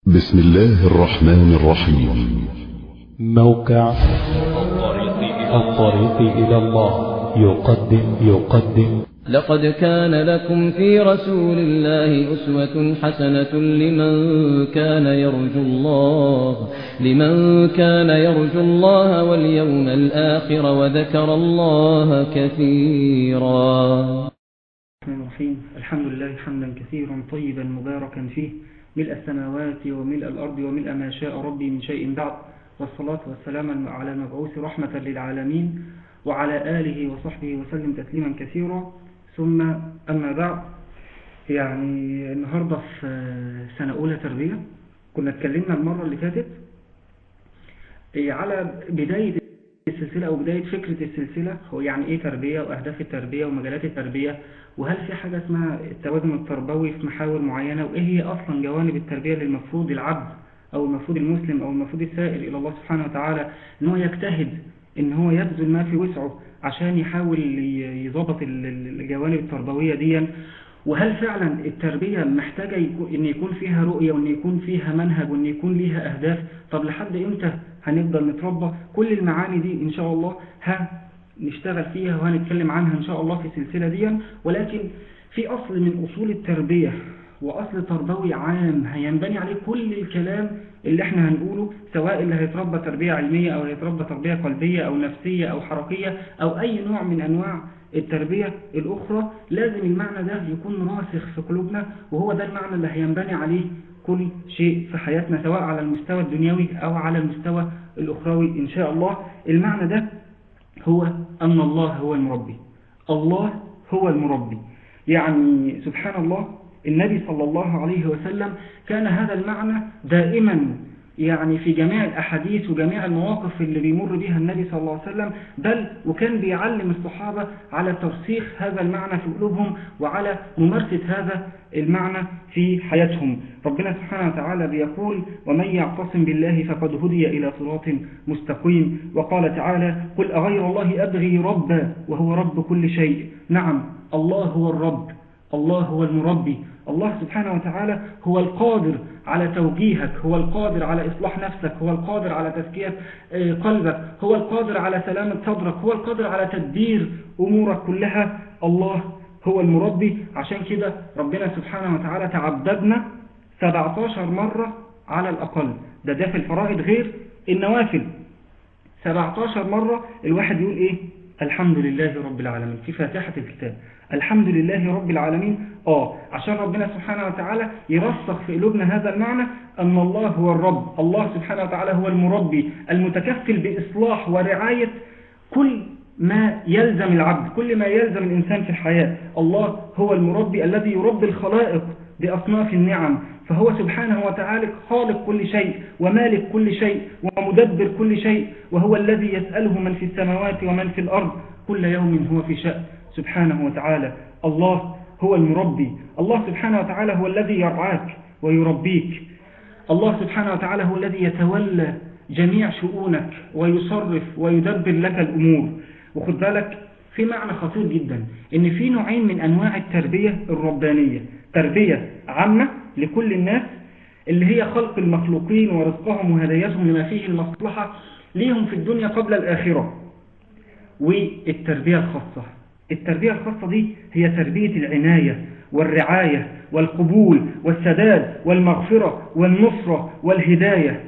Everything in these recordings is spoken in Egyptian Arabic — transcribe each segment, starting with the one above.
بسم الله الرحمن الرحيم موقع الطريق إلى الله يقدم يقدم لقد كان لكم في رسول الله أسوة حسنة لمن كان يرجو الله لمن كان يرجو الله واليوم الآخر وذكر الله كثيرا الرحمن الرحيم الحمد لله حمدا كثيرا طيبا مباركا فيه ملء السماوات وملء الأرض وملء ما شاء ربي من شيء بعد والصلاة والسلام على المبعوث رحمة للعالمين وعلى آله وصحبه وسلم تسليما كثيرا ثم أما بعد يعني النهاردة في سنة أولى تربية كنا اتكلمنا المرة اللي فاتت على بداية السلسلة أو بداية فكرة السلسلة هو يعني إيه تربية وأهداف التربية ومجالات التربية وهل في حاجة اسمها التوازن التربوي في محاور معينة وإيه هي أصلا جوانب التربية اللي المفروض العبد أو المفروض المسلم أو المفروض السائل إلى الله سبحانه وتعالى إن هو يجتهد إن هو يبذل ما في وسعه عشان يحاول يضبط الجوانب التربوية دي وهل فعلا التربية محتاجة إن يكون فيها رؤية وإن يكون فيها منهج وإن يكون ليها أهداف طب لحد إمتى هنفضل نتربى كل المعاني دي إن شاء الله هنشتغل فيها وهنتكلم عنها إن شاء الله في السلسلة دي ولكن في أصل من أصول التربية وأصل تربوي عام هينبني عليه كل الكلام اللي احنا هنقوله سواء اللي هيتربى تربية علمية أو هيتربى تربية قلبية أو نفسية أو حركية أو أي نوع من أنواع التربية الأخرى لازم المعنى ده يكون راسخ في قلوبنا وهو ده المعنى اللي هينبني عليه كل شيء في حياتنا سواء على المستوى الدنيوي أو على المستوى الأخروي إن شاء الله المعنى ده هو أن الله هو المربي الله هو المربي يعني سبحان الله النبي صلى الله عليه وسلم كان هذا المعنى دائما يعني في جميع الأحاديث وجميع المواقف اللي بيمر بها النبي صلى الله عليه وسلم بل وكان بيعلم الصحابة على ترسيخ هذا المعنى في قلوبهم وعلى ممارسة هذا المعنى في حياتهم ربنا سبحانه وتعالى بيقول ومن يعتصم بالله فقد هدي إلى صراط مستقيم وقال تعالى قل أغير الله أبغي ربا وهو رب كل شيء نعم الله هو الرب الله هو المربي الله سبحانه وتعالى هو القادر على توجيهك هو القادر على إصلاح نفسك هو القادر على تزكية قلبك هو القادر على سلامة صدرك هو القادر على تدبير أمورك كلها الله هو المربي عشان كده ربنا سبحانه وتعالى تعبدنا 17 مرة على الأقل ده ده في الفرائض غير النوافل 17 مرة الواحد يقول إيه الحمد لله رب العالمين في فاتحة الكتاب الحمد لله رب العالمين آه عشان ربنا سبحانه وتعالى يرسخ في قلوبنا هذا المعنى أن الله هو الرب الله سبحانه وتعالى هو المربي المتكفل بإصلاح ورعاية كل ما يلزم العبد كل ما يلزم الإنسان في الحياة الله هو المربي الذي يربي الخلائق بأصناف النعم فهو سبحانه وتعالى خالق كل شيء ومالك كل شيء ومدبر كل شيء وهو الذي يسأله من في السماوات ومن في الأرض كل يوم هو في شأن سبحانه وتعالى الله هو المربي الله سبحانه وتعالى هو الذي يرعاك ويربيك الله سبحانه وتعالى هو الذي يتولى جميع شؤونك ويصرف ويدبر لك الأمور وخد بالك في معنى خطير جدا ان في نوعين من انواع التربية الربانية تربية عامة لكل الناس اللي هي خلق المخلوقين ورزقهم وهدايتهم لما فيه المصلحة ليهم في الدنيا قبل الآخرة والتربية الخاصة التربية الخاصة دي هي تربية العناية والرعاية والقبول والسداد والمغفرة والنصرة والهداية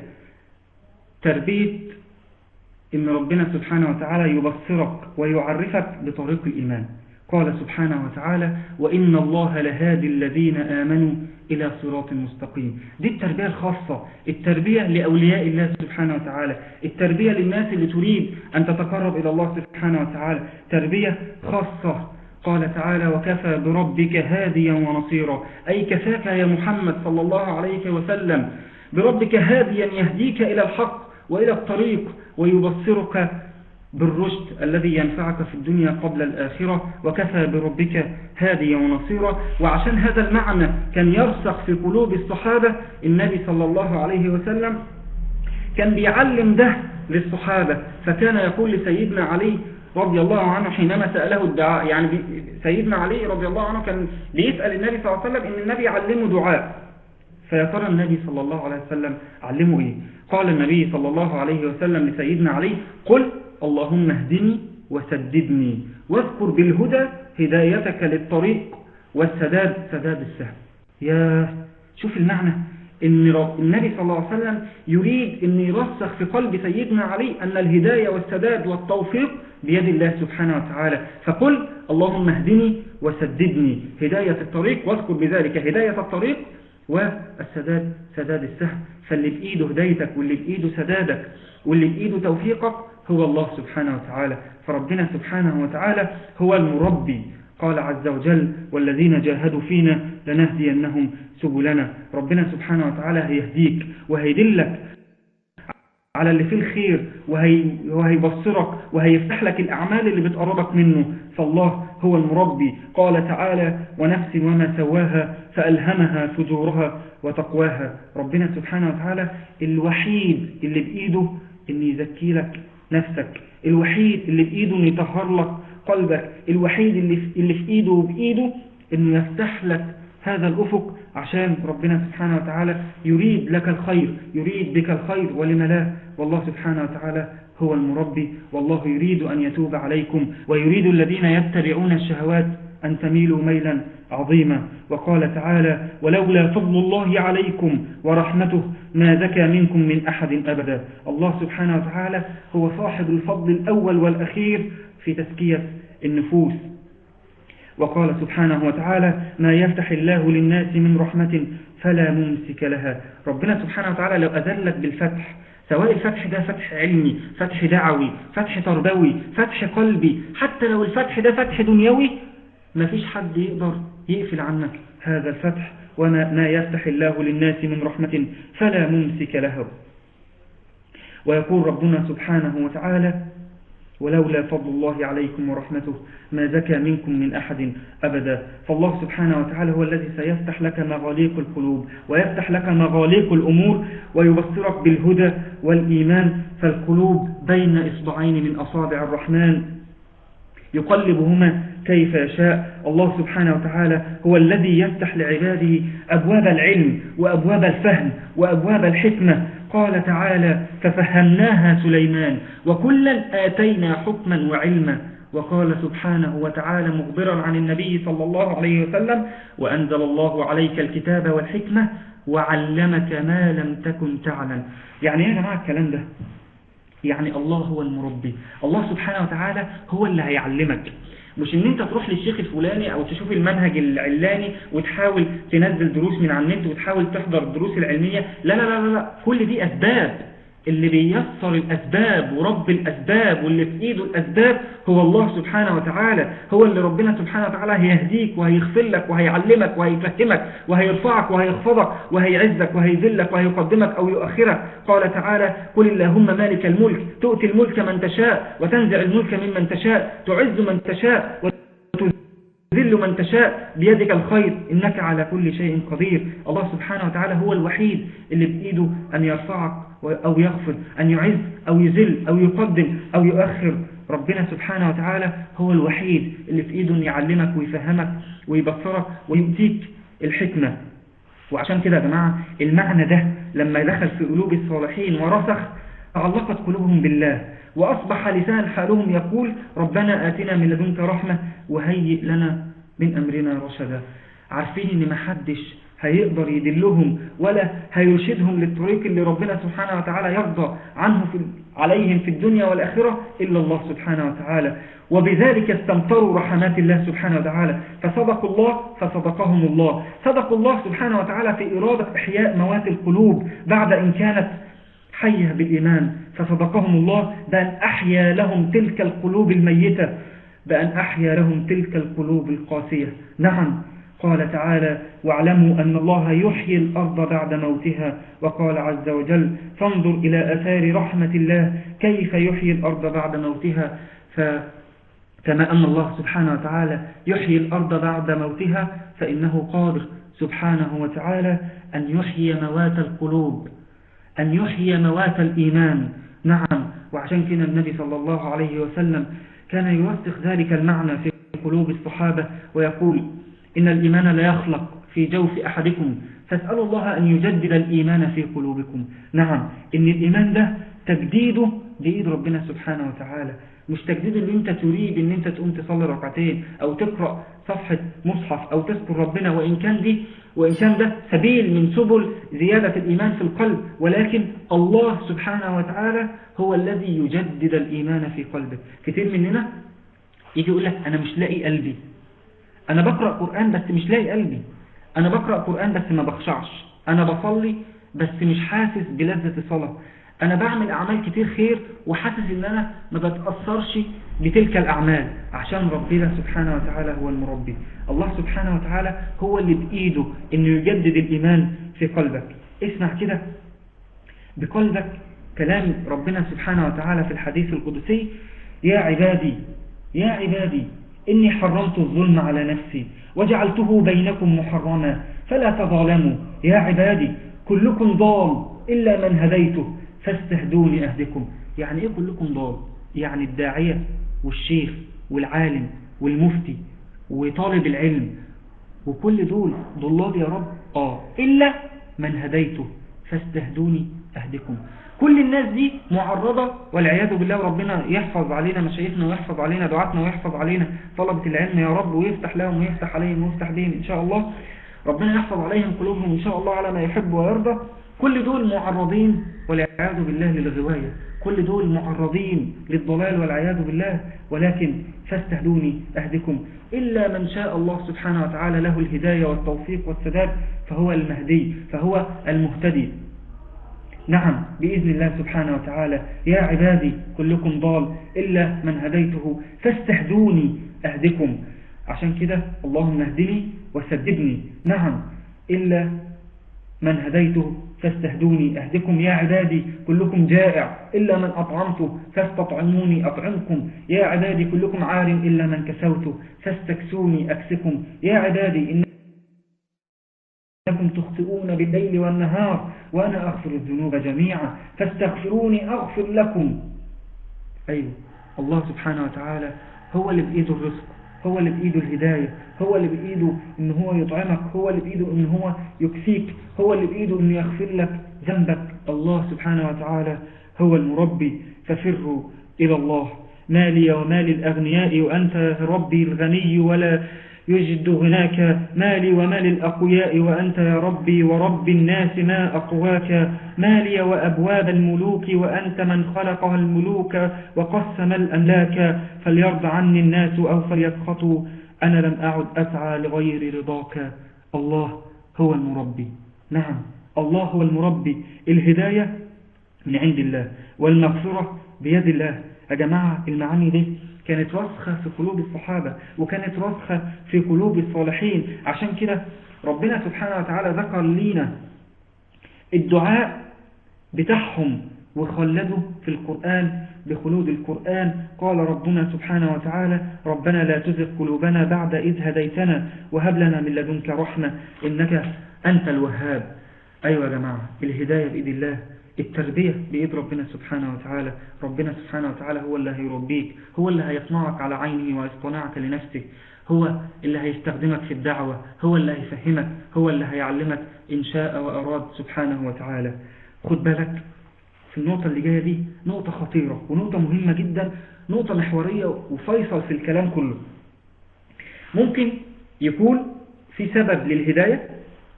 تربية إن ربنا سبحانه وتعالى يبصرك ويعرفك بطريق الإيمان قال سبحانه وتعالى وإن الله لهادي الذين آمنوا إلى صراط مستقيم دي التربية الخاصة التربية لأولياء الله سبحانه وتعالى التربية للناس اللي تريد أن تتقرب إلى الله سبحانه وتعالى تربية خاصة قال تعالى وكفى بربك هاديا ونصيرا أي كفاك يا محمد صلى الله عليه وسلم بربك هاديا يهديك إلى الحق وإلى الطريق ويبصرك بالرشد الذي ينفعك في الدنيا قبل الآخرة وكفى بربك هاديا ونصيرا وعشان هذا المعنى كان يرسخ في قلوب الصحابة النبي صلى الله عليه وسلم كان بيعلم ده للصحابة فكان يقول لسيدنا علي رضي الله عنه حينما سأله الدعاء يعني سيدنا علي رضي الله عنه كان بيسأل النبي صلى الله عليه وسلم إن النبي علمه دعاء فيا ترى النبي صلى الله عليه وسلم علمه إيه قال النبي صلى الله عليه وسلم لسيدنا علي قل اللهم اهدني وسددني واذكر بالهدى هدايتك للطريق والسداد سداد السهم يا شوف المعنى ان النبي صلى الله عليه وسلم يريد ان يرسخ في قلب سيدنا علي ان الهداية والسداد والتوفيق بيد الله سبحانه وتعالى فقل اللهم اهدني وسددني هداية الطريق واذكر بذلك هداية الطريق والسداد سداد السهم فاللي بإيده هدايتك واللي بإيده سدادك واللي بإيده توفيقك هو الله سبحانه وتعالى فربنا سبحانه وتعالى هو المربي قال عز وجل والذين جاهدوا فينا لنهدينهم سبلنا ربنا سبحانه وتعالى هيهديك وهيدلك على اللي فيه الخير وهي وهيبصرك وهيفتح لك الأعمال اللي بتقربك منه فالله هو المربي قال تعالى ونفس وما سواها فألهمها فجورها وتقواها ربنا سبحانه وتعالى الوحيد اللي بإيده ان يزكي لك نفسك الوحيد اللي بإيده ان يطهر لك قلبك الوحيد اللي في, اللي في إيده وبإيده انه يفتح لك هذا الأفق عشان ربنا سبحانه وتعالى يريد لك الخير يريد بك الخير ولم لا والله سبحانه وتعالى هو المربي والله يريد أن يتوب عليكم ويريد الذين يتبعون الشهوات أن تميلوا ميلا عظيما وقال تعالى ولولا فضل الله عليكم ورحمته ما زكى منكم من أحد أبدا الله سبحانه وتعالى هو صاحب الفضل الأول والأخير في تزكية النفوس وقال سبحانه وتعالى ما يفتح الله للناس من رحمة فلا ممسك لها ربنا سبحانه وتعالى لو أذلك بالفتح سواء الفتح ده فتح علمي فتح دعوي فتح تربوي فتح قلبي حتى لو الفتح ده فتح دنيوي ما فيش حد يقدر يقفل عنك هذا الفتح وما ما يفتح الله للناس من رحمة فلا ممسك له ويقول ربنا سبحانه وتعالى ولولا فضل الله عليكم ورحمته ما زكى منكم من أحد أبدا فالله سبحانه وتعالى هو الذي سيفتح لك مغاليق القلوب ويفتح لك مغاليق الأمور ويبصرك بالهدى والإيمان فالقلوب بين إصبعين من أصابع الرحمن يقلبهما كيف يشاء الله سبحانه وتعالى هو الذي يفتح لعباده أبواب العلم وأبواب الفهم وأبواب الحكمة قال تعالى ففهمناها سليمان وكلا آتينا حكما وعلما وقال سبحانه وتعالى مخبرا عن النبي صلى الله عليه وسلم وأنزل الله عليك الكتاب والحكمة وعلمك ما لم تكن تعلم يعني يا جماعة الكلام ده يعني الله هو المربي الله سبحانه وتعالى هو اللي هيعلمك مش ان انت تروح للشيخ الفلاني او تشوف المنهج العلاني وتحاول تنزل دروس من على النت وتحاول تحضر الدروس العلمية لا لا لا لا كل دي اسباب اللي بيسر الأسباب ورب الأسباب واللي في إيده الأسباب هو الله سبحانه وتعالى هو اللي ربنا سبحانه وتعالى هيهديك وهيغفر لك وهيعلمك وهيفهمك وهيرفعك وهيخفضك وهيعزك وهيذلك وهيقدمك أو يؤخرك قال تعالى قل اللهم مالك الملك تؤتي الملك من تشاء وتنزع الملك ممن تشاء تعز من تشاء ذل من تشاء بيدك الخير إنك على كل شيء قدير الله سبحانه وتعالى هو الوحيد اللي بإيده أن يرفعك أو يغفر أن يعز أو يذل أو يقدم أو يؤخر ربنا سبحانه وتعالى هو الوحيد اللي في إيده أن يعلمك ويفهمك ويبصرك ويؤتيك الحكمة وعشان كده يا جماعة المعنى ده لما دخل في قلوب الصالحين ورسخ تعلقت قلوبهم بالله وأصبح لسان حالهم يقول ربنا آتنا من لدنك رحمة وهيئ لنا من أمرنا رشدا عارفين ان ما حدش هيقدر يدلهم ولا هيرشدهم للطريق اللي ربنا سبحانه وتعالى يرضى عنه في عليهم في الدنيا والآخرة إلا الله سبحانه وتعالى وبذلك استمطروا رحمات الله سبحانه وتعالى فصدقوا الله فصدقهم الله صدقوا الله سبحانه وتعالى في إرادة إحياء موات القلوب بعد إن كانت حية بالإيمان فصدقهم الله بأن أحيا لهم تلك القلوب الميتة بأن أحيا لهم تلك القلوب القاسية نعم قال تعالى واعلموا أن الله يحيي الأرض بعد موتها وقال عز وجل فانظر إلى أثار رحمة الله كيف يحيي الأرض بعد موتها فكما أن الله سبحانه وتعالى يحيي الأرض بعد موتها فإنه قادر سبحانه وتعالى أن يحيي موات القلوب أن يحيي موات الإيمان نعم وعشان كده النبي صلى الله عليه وسلم كان يوثق ذلك المعنى في قلوب الصحابة ويقول إن الإيمان لا يخلق في جوف أحدكم فاسألوا الله أن يجدد الإيمان في قلوبكم نعم إن الإيمان ده تجديده بإيد ربنا سبحانه وتعالى مش تجديد اللي انت تريد ان انت تقوم تصلي ركعتين او تقرأ صفحة مصحف او تذكر ربنا وان كان دي وان كان ده سبيل من سبل زيادة الايمان في القلب ولكن الله سبحانه وتعالى هو الذي يجدد الايمان في قلبك كتير مننا يجي يقول لك انا مش لاقي قلبي انا بقرأ قرآن بس مش لاقي قلبي انا بقرأ قرآن بس ما بخشعش انا بصلي بس مش حاسس بلذة الصلاة انا بعمل اعمال كتير خير وحاسس ان انا ما بتأثرش بتلك الاعمال عشان ربنا سبحانه وتعالى هو المربي الله سبحانه وتعالى هو اللي بايده انه يجدد الايمان في قلبك اسمع كده بقلبك كلام ربنا سبحانه وتعالى في الحديث القدسي يا عبادي يا عبادي إني حرمت الظلم على نفسي وجعلته بينكم محرما فلا تظالموا يا عبادي كلكم ضال إلا من هديته فاستهدوني أهدكم يعني إيه كلكم ضال يعني الداعية والشيخ والعالم والمفتي وطالب العلم وكل دول ضلال يا رب آه إلا من هديته فاستهدوني أهدكم كل الناس دي معرضة والعياذ بالله ربنا يحفظ علينا مشايخنا ويحفظ علينا دعاتنا ويحفظ علينا طلبة العلم يا رب ويفتح لهم ويفتح عليهم ويفتح بهم إن شاء الله ربنا يحفظ عليهم قلوبهم إن شاء الله على ما يحب ويرضى كل دول معرضين والعياذ بالله للغواية كل دول معرضين للضلال والعياذ بالله ولكن فاستهدوني أهدكم إلا من شاء الله سبحانه وتعالى له الهداية والتوفيق والسداد فهو المهدي فهو المهتدي نعم بإذن الله سبحانه وتعالى يا عبادي كلكم ضال إلا من هديته فاستهدوني أهدكم عشان كده اللهم اهدني وسددني نعم إلا من هديته فاستهدوني أهدكم يا عبادي كلكم جائع إلا من أطعمته فاستطعموني أطعمكم يا عبادي كلكم عار إلا من كسوته فاستكسوني أكسكم يا عبادي إن أنكم تخطئون بالليل والنهار وأنا أغفر الذنوب جميعا فاستغفروني أغفر لكم أيوة الله سبحانه وتعالى هو اللي بإيده الرزق هو اللي بإيده الهداية هو اللي بإيده إن هو يطعمك هو اللي بإيده إن هو يكفيك هو اللي بإيده إن يغفر لك ذنبك الله سبحانه وتعالى هو المربي ففروا إلى الله مالي ومال الأغنياء وأنت ربي الغني ولا يجد هناك مالي ومال الأقوياء وأنت يا ربي ورب الناس ما أقواك مالي وأبواب الملوك وأنت من خلقها الملوك وقسم الأملاك فليرضى عني الناس أو فليسخطوا أنا لم أعد أسعى لغير رضاك الله هو المربي نعم الله هو المربي الهداية من عند الله والمغفرة بيد الله يا جماعة المعاني دي كانت راسخة في قلوب الصحابة وكانت راسخة في قلوب الصالحين عشان كده ربنا سبحانه وتعالى ذكر لينا الدعاء بتاعهم وخلدوا في القرآن بخلود القرآن قال ربنا سبحانه وتعالى ربنا لا تزغ قلوبنا بعد إذ هديتنا وهب لنا من لدنك رحمة إنك أنت الوهاب أيوة يا جماعة الهداية بإيد الله التربية بإيد ربنا سبحانه وتعالى ربنا سبحانه وتعالى هو اللي هيربيك هو اللي هيصنعك على عينه ويصطنعك لنفسه هو اللي هيستخدمك في الدعوة هو اللي هيفهمك هو اللي هيعلمك إن شاء وأراد سبحانه وتعالى خد بالك في النقطة اللي جاية دي نقطة خطيرة ونقطة مهمة جدا نقطة محورية وفيصل في الكلام كله ممكن يكون في سبب للهداية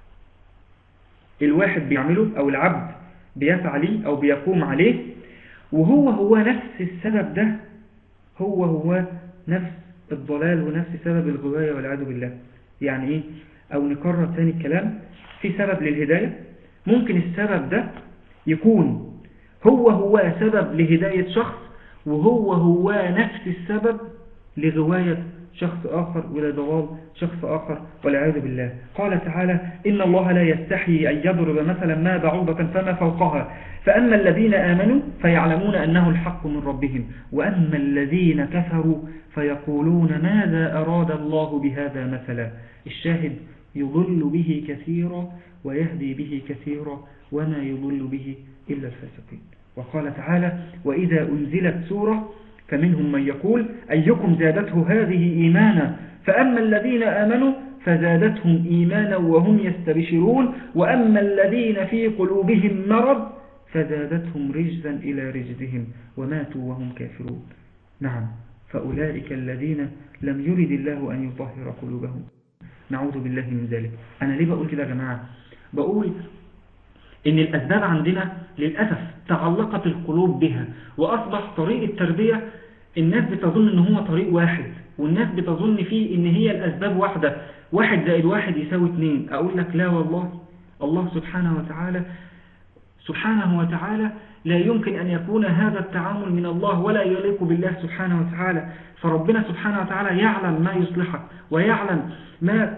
الواحد بيعمله أو العبد بيسعى ليه أو بيقوم عليه وهو هو نفس السبب ده هو هو نفس الضلال ونفس سبب الغواية والعياذ بالله يعني إيه أو نكرر ثاني الكلام في سبب للهداية ممكن السبب ده يكون هو هو سبب لهداية شخص وهو هو نفس السبب لغواية شخص آخر ولضلال شخص آخر والعياذ بالله قال تعالى إن الله لا يستحي أن يضرب مثلا ما بعوضة فما فوقها فأما الذين آمنوا فيعلمون أنه الحق من ربهم وأما الذين كفروا فيقولون ماذا أراد الله بهذا مثلا الشاهد يضل به كثيرا ويهدي به كثيرا وما يضل به إلا الفاسقين وقال تعالى وإذا أنزلت سورة فمنهم من يقول أيكم زادته هذه إيمانا فأما الذين آمنوا فزادتهم إيمانا وهم يستبشرون وأما الذين في قلوبهم مرض فزادتهم رجزا إلى رجزهم وماتوا وهم كافرون نعم فأولئك الذين لم يرد الله أن يطهر قلوبهم نعوذ بالله من ذلك أنا ليه بقول كده يا جماعة بقول إن الأسباب عندنا للأسف تعلقت القلوب بها وأصبح طريق التربية الناس بتظن إن هو طريق واحد والناس بتظن فيه إن هي الأسباب واحدة واحد زائد واحد يساوي اتنين أقول لك لا والله الله سبحانه وتعالى سبحانه وتعالى لا يمكن أن يكون هذا التعامل من الله ولا يليق بالله سبحانه وتعالى فربنا سبحانه وتعالى يعلم ما يصلحك ويعلم ما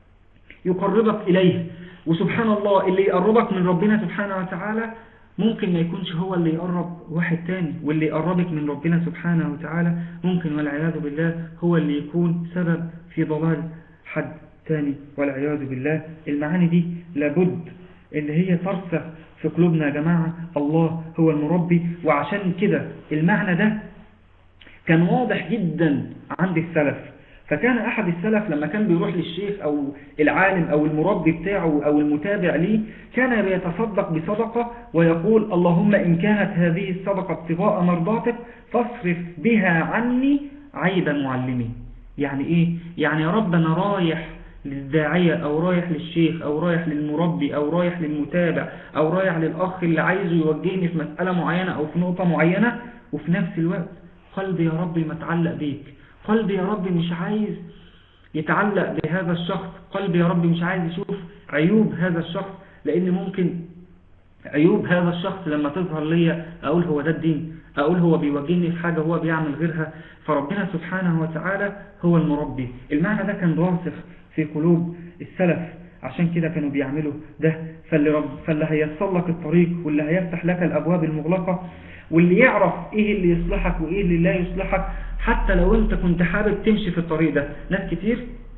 يقربك إليه وسبحان الله اللي يقربك من ربنا سبحانه وتعالى ممكن ما يكونش هو اللي يقرب واحد تاني واللي يقربك من ربنا سبحانه وتعالى ممكن والعياذ بالله هو اللي يكون سبب في ضلال حد تاني والعياذ بالله المعاني دي لابد اللي هي ترسخ في قلوبنا يا جماعة الله هو المربي وعشان كده المعنى ده كان واضح جدا عند السلف فكان أحد السلف لما كان بيروح للشيخ أو العالم أو المربي بتاعه أو المتابع ليه كان بيتصدق بصدقة ويقول اللهم إن كانت هذه الصدقة ابتغاء مرضاتك فاصرف بها عني عيب معلمي يعني إيه؟ يعني يا رب أنا رايح للداعية أو رايح للشيخ أو رايح للمربي أو رايح للمتابع أو رايح للأخ اللي عايزه يوجهني في مسألة معينة أو في نقطة معينة وفي نفس الوقت قلبي يا ربي متعلق بيك قلبي يا ربي مش عايز يتعلق بهذا الشخص قلبي يا ربي مش عايز يشوف عيوب هذا الشخص لأن ممكن عيوب هذا الشخص لما تظهر لي أقول هو ده الدين أقول هو بيوجهني في حاجة هو بيعمل غيرها فربنا سبحانه وتعالى هو المربي المعنى ده كان راسخ في قلوب السلف عشان كده كانوا بيعملوا ده فاللي, رب فاللي هيصل لك الطريق واللي هيفتح لك الأبواب المغلقة واللي يعرف ايه اللي يصلحك وايه اللي لا يصلحك حتى لو انت كنت حابب تمشي في الطريق ده ناس كتير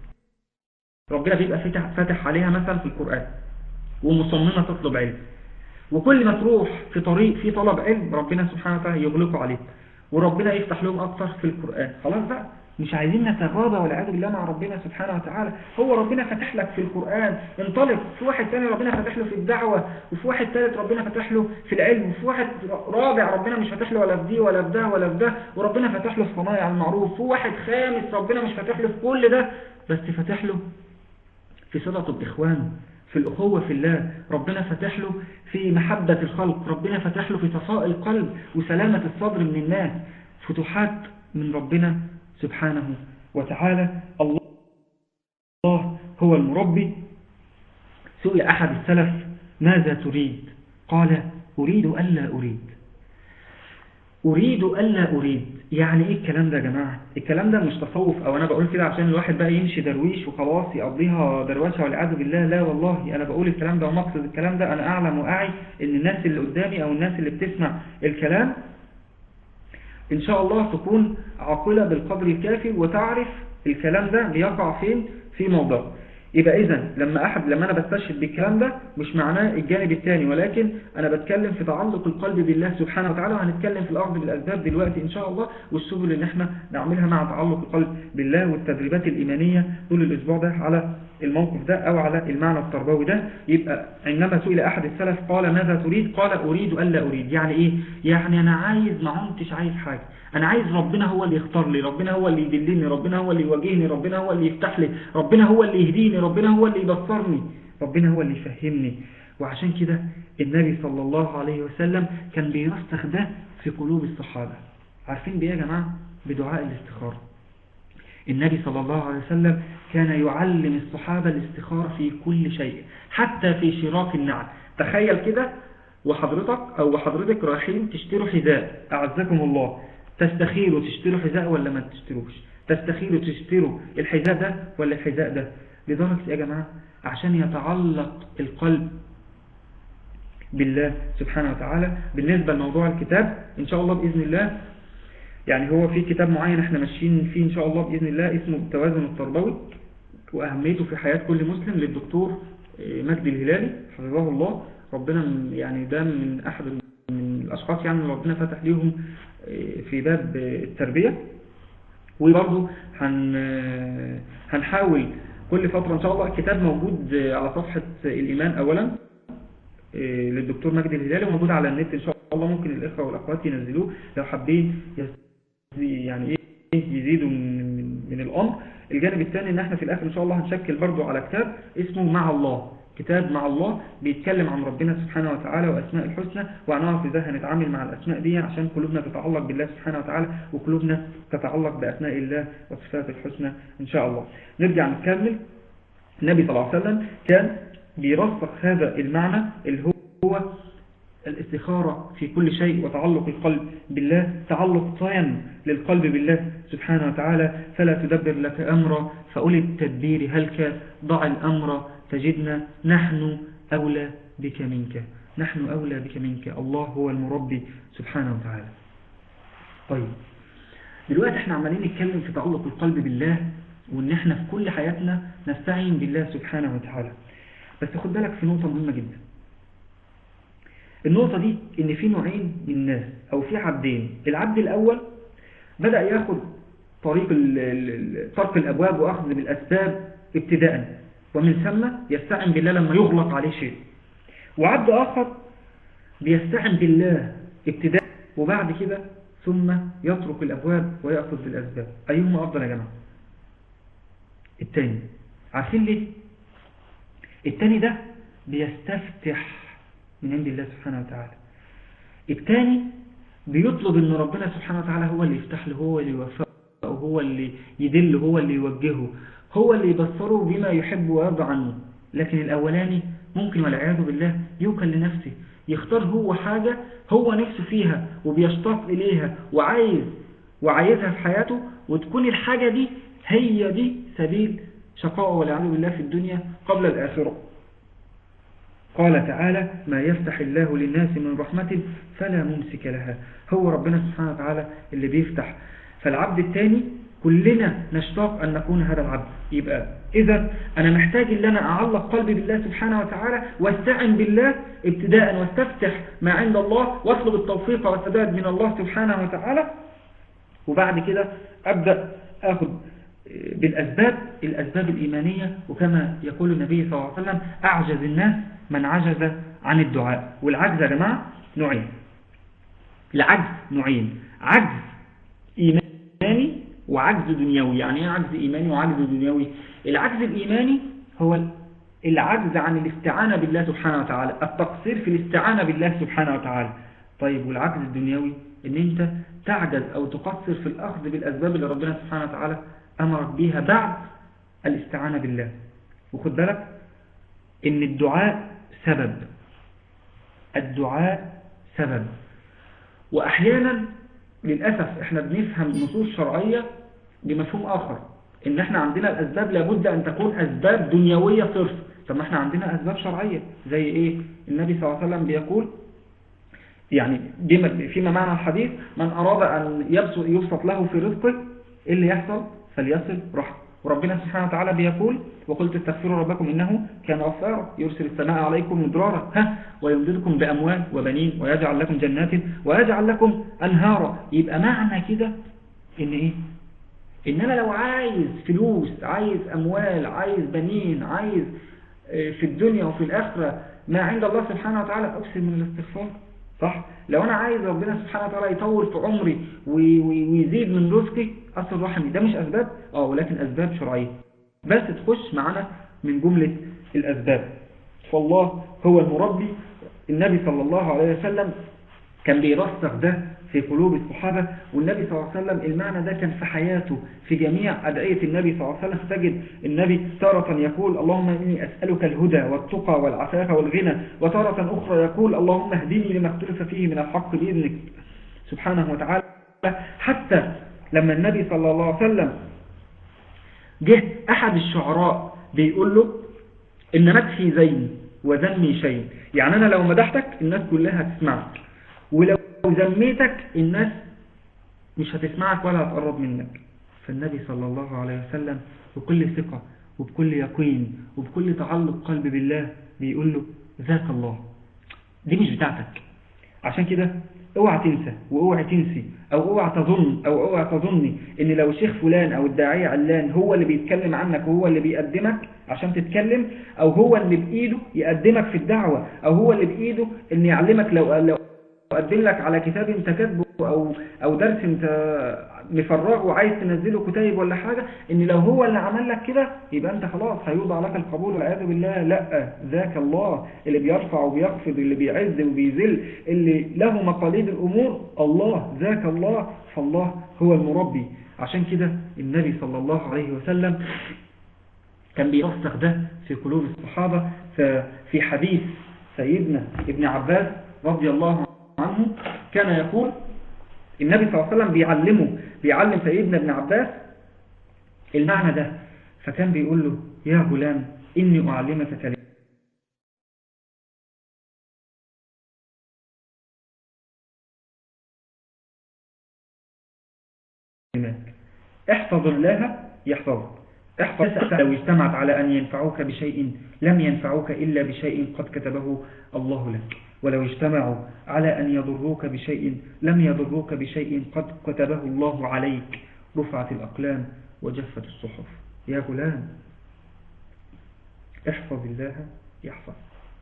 ربنا بيبقى فاتح, فاتح عليها مثلا في القرآن ومصممة تطلب علم وكل ما تروح في طريق في طلب علم ربنا سبحانه وتعالى يغلقوا عليه وربنا يفتح لهم أكثر في القرآن خلاص بقى مش عايزين نتغاضى والعياذ بالله مع ربنا سبحانه وتعالى هو ربنا فتح لك في القرآن انطلق في واحد ثاني ربنا فتح له في الدعوة وفي واحد ثالث ربنا فتح له في العلم وفي واحد رابع ربنا مش فتح له ولا في دي ولا في ده ولا في ده وربنا فتح له في صنايع المعروف وفي واحد خامس ربنا مش فتح له في كل ده بس فتح له في صلة الإخوان في الأخوة في الله ربنا فتح له في محبة الخلق ربنا فتح له في صفاء القلب وسلامة الصدر من الناس فتوحات من ربنا سبحانه وتعالى الله هو المربي سئل أحد السلف ماذا تريد قال أريد ألا أريد أريد ألا أريد يعني إيه الكلام ده يا جماعة الكلام ده مش تصوف أو أنا بقول كده عشان الواحد بقى يمشي درويش وخلاص يقضيها درواشة والعياذ بالله لا والله أنا بقول الكلام ده ومقصد الكلام ده أنا أعلم وأعي إن الناس اللي قدامي أو الناس اللي بتسمع الكلام إن شاء الله تكون عاقلة بالقدر الكافي وتعرف الكلام ده بيقع فين في موضع يبقى إذا لما أحد لما أنا بستشهد بالكلام ده مش معناه الجانب الثاني ولكن أنا بتكلم في تعلق القلب بالله سبحانه وتعالى وهنتكلم في الأرض بالأسباب دلوقتي إن شاء الله والسبل اللي احنا نعملها مع تعلق القلب بالله والتدريبات الإيمانية طول الأسبوع ده على الموقف ده أو على المعنى التربوي ده يبقى عندما سئل أحد السلف قال ماذا تريد قال أريد ألا أريد يعني إيه يعني أنا عايز ما عمتش عايز حاجة أنا عايز ربنا هو اللي يختار لي ربنا هو اللي يدلني ربنا هو اللي يواجهني ربنا هو اللي يفتح لي ربنا هو اللي يهديني ربنا هو اللي يبصرني ربنا هو اللي يفهمني وعشان كده النبي صلى الله عليه وسلم كان بيرسخ ده في قلوب الصحابة عارفين بإيه يا جماعة بدعاء الاستخارة النبي صلى الله عليه وسلم كان يعلم الصحابة الاستخارة في كل شيء حتى في شراك النعل تخيل كده وحضرتك أو وحضرتك رايحين تشتروا حذاء أعزكم الله تستخيروا تشتروا حذاء ولا ما تشتروش تستخيروا تشتروا الحذاء ده ولا الحذاء ده لدرجة يا جماعة عشان يتعلق القلب بالله سبحانه وتعالى بالنسبة لموضوع الكتاب إن شاء الله بإذن الله يعني هو في كتاب معين احنا ماشيين فيه إن شاء الله بإذن الله اسمه التوازن التربوي وأهميته في حياة كل مسلم للدكتور مجدي الهلالي حفظه الله ربنا يعني ده من أحد من الأشخاص يعني اللي ربنا فتح ليهم في باب التربية وبرضه هن هنحاول كل فترة إن شاء الله الكتاب موجود على صفحة الإيمان أولا للدكتور مجدي الهلالي وموجود على النت إن شاء الله ممكن الإخوة والأخوات ينزلوه لو حابين يعني إيه يزيدوا من, من, من الأمر الجانب الثاني إن احنا في الآخر إن شاء الله هنشكل برضو على كتاب اسمه مع الله كتاب مع الله بيتكلم عن ربنا سبحانه وتعالى وأسماء الحسنى وهنعرف إزاي هنتعامل مع الأسماء دي عشان قلوبنا تتعلق بالله سبحانه وتعالى وقلوبنا تتعلق بأسماء الله وصفات الحسنى إن شاء الله نرجع نكمل النبي صلى الله عليه وسلم كان بيرسخ هذا المعنى اللي هو الاستخارة في كل شيء وتعلق القلب بالله تعلق صين للقلب بالله سبحانه وتعالى فلا تدبر لك أمرا فأولي التدبير هلك ضع الأمر تجدنا نحن أولى بك منك نحن أولى بك منك الله هو المربي سبحانه وتعالى طيب دلوقتي احنا عمالين نتكلم في تعلق القلب بالله وان احنا في كل حياتنا نستعين بالله سبحانه وتعالى بس خد بالك في نقطة مهمة جدا النقطة دي ان في نوعين من الناس او في عبدين العبد الاول بدأ ياخد طريق طرق الابواب واخذ بالاسباب ابتداء ومن ثم يستعن بالله لما يغلق عليه شيء وعبد اخر بيستعن بالله ابتداء وبعد كده ثم يترك الابواب ويأخذ بالاسباب ايهما افضل يا جماعة التاني عارفين ليه التاني ده بيستفتح من عند الله سبحانه وتعالى الثاني بيطلب ان ربنا سبحانه وتعالى هو اللي يفتح له هو اللي يوفقه هو اللي يدله هو اللي يوجهه هو اللي يبصره بما يحب ويرضى عنه لكن الاولاني ممكن والعياذ بالله يوكل لنفسه يختار هو حاجة هو نفسه فيها وبيشتاق إليها وعايز وعايزها في حياته وتكون الحاجة دي هي دي سبيل شقاء والعياذ بالله في الدنيا قبل الآخرة قال تعالى ما يفتح الله للناس من رحمة فلا ممسك لها هو ربنا سبحانه وتعالى اللي بيفتح فالعبد الثاني كلنا نشتاق أن نكون هذا العبد يبقى إذا أنا محتاج أن أنا أعلق قلبي بالله سبحانه وتعالى واستعن بالله ابتداء واستفتح ما عند الله واطلب التوفيق والسداد من الله سبحانه وتعالى وبعد كده أبدأ أخذ بالأسباب الأسباب الإيمانية وكما يقول النبي صلى الله عليه وسلم أعجز الناس من عجز عن الدعاء والعجز يا جماعة نوعين العجز نوعين عجز إيماني وعجز دنيوي يعني ايه عجز إيماني وعجز دنيوي العجز الإيماني هو العجز عن الاستعانة بالله سبحانه وتعالى التقصير في الاستعانة بالله سبحانه وتعالى طيب والعجز الدنيوي ان انت تعجز او تقصر في الاخذ بالاسباب اللي ربنا سبحانه وتعالى امرك بيها بعد الاستعانة بالله وخد بالك ان الدعاء سبب الدعاء سبب واحيانا للأسف احنا بنفهم نصوص شرعية بمفهوم اخر ان احنا عندنا الاسباب لابد ان تكون اسباب دنيوية صرف طب ما احنا عندنا اسباب شرعية زي ايه النبي صلى الله عليه وسلم بيقول يعني فيما معنى الحديث من اراد ان يبسط له في رزقه ايه اللي يحصل فليصل رحمه وربنا سبحانه وتعالى بيقول وقلت استغفروا ربكم إنه كان غفارا يرسل السماء عليكم مدرارا ها ويمددكم بأموال وبنين ويجعل لكم جنات ويجعل لكم أنهارا يبقى معنى كده إن إيه إن أنا لو عايز فلوس عايز أموال عايز بنين عايز في الدنيا وفي الآخرة ما عند الله سبحانه وتعالى أكثر من الاستغفار صح لو أنا عايز ربنا سبحانه وتعالى يطول في عمري ويزيد من رزقي أصل رحمي ده مش أسباب آه ولكن أسباب شرعية بس تخش معنا من جملة الأسباب فالله هو المربي النبي صلى الله عليه وسلم كان بيرسخ ده في قلوب الصحابة والنبي صلى الله عليه وسلم المعنى ده كان في حياته في جميع أدعية النبي صلى الله عليه وسلم تجد النبي تارة يقول اللهم إني أسألك الهدى والتقى والعفاف والغنى وتارة أخرى يقول اللهم اهدني لما اختلف فيه من الحق بإذنك سبحانه وتعالى حتى لما النبي صلى الله عليه وسلم جه أحد الشعراء بيقول له إن مدحي زين وذمي شيء يعني أنا لو مدحتك الناس كلها هتسمعك ولو ذميتك الناس مش هتسمعك ولا هتقرب منك فالنبي صلى الله عليه وسلم بكل ثقة وبكل يقين وبكل تعلق قلب بالله بيقول له ذاك الله دي مش بتاعتك عشان كده اوعى تنسى واوعى تنسي او اوعى تظن او اوعى تظني ان لو الشيخ فلان او الداعية علان هو اللي بيتكلم عنك وهو اللي بيقدمك عشان تتكلم او هو اللي بايده يقدمك في الدعوة او هو اللي بايده ان يعلمك لو لو قدم لك على كتاب انت كاتبه او او درس انت مفرغه وعايز تنزله كتيب ولا حاجة ان لو هو اللي عمل لك كده يبقى انت خلاص هيوضع لك القبول والعياذ بالله لا ذاك الله اللي بيرفع وبيخفض اللي بيعز وبيذل اللي له مقاليد الامور الله ذاك الله فالله هو المربي عشان كده النبي صلى الله عليه وسلم كان بيرسخ ده في قلوب الصحابة في حديث سيدنا ابن عباس رضي الله عنه كان يقول النبي صلى الله عليه وسلم بيعلمه بيعلم سيدنا ابن عباس المعنى ده فكان بيقول له يا غلام إني أعلمك كلمات احفظ الله يحفظك احفظ لو اجتمعت على أن ينفعوك بشيء لم ينفعوك إلا بشيء قد كتبه الله لك ولو اجتمعوا على أن يضروك بشيء لم يضروك بشيء قد كتبه الله عليك رفعت الأقلام وجفت الصحف يا غلام احفظ الله يحفظ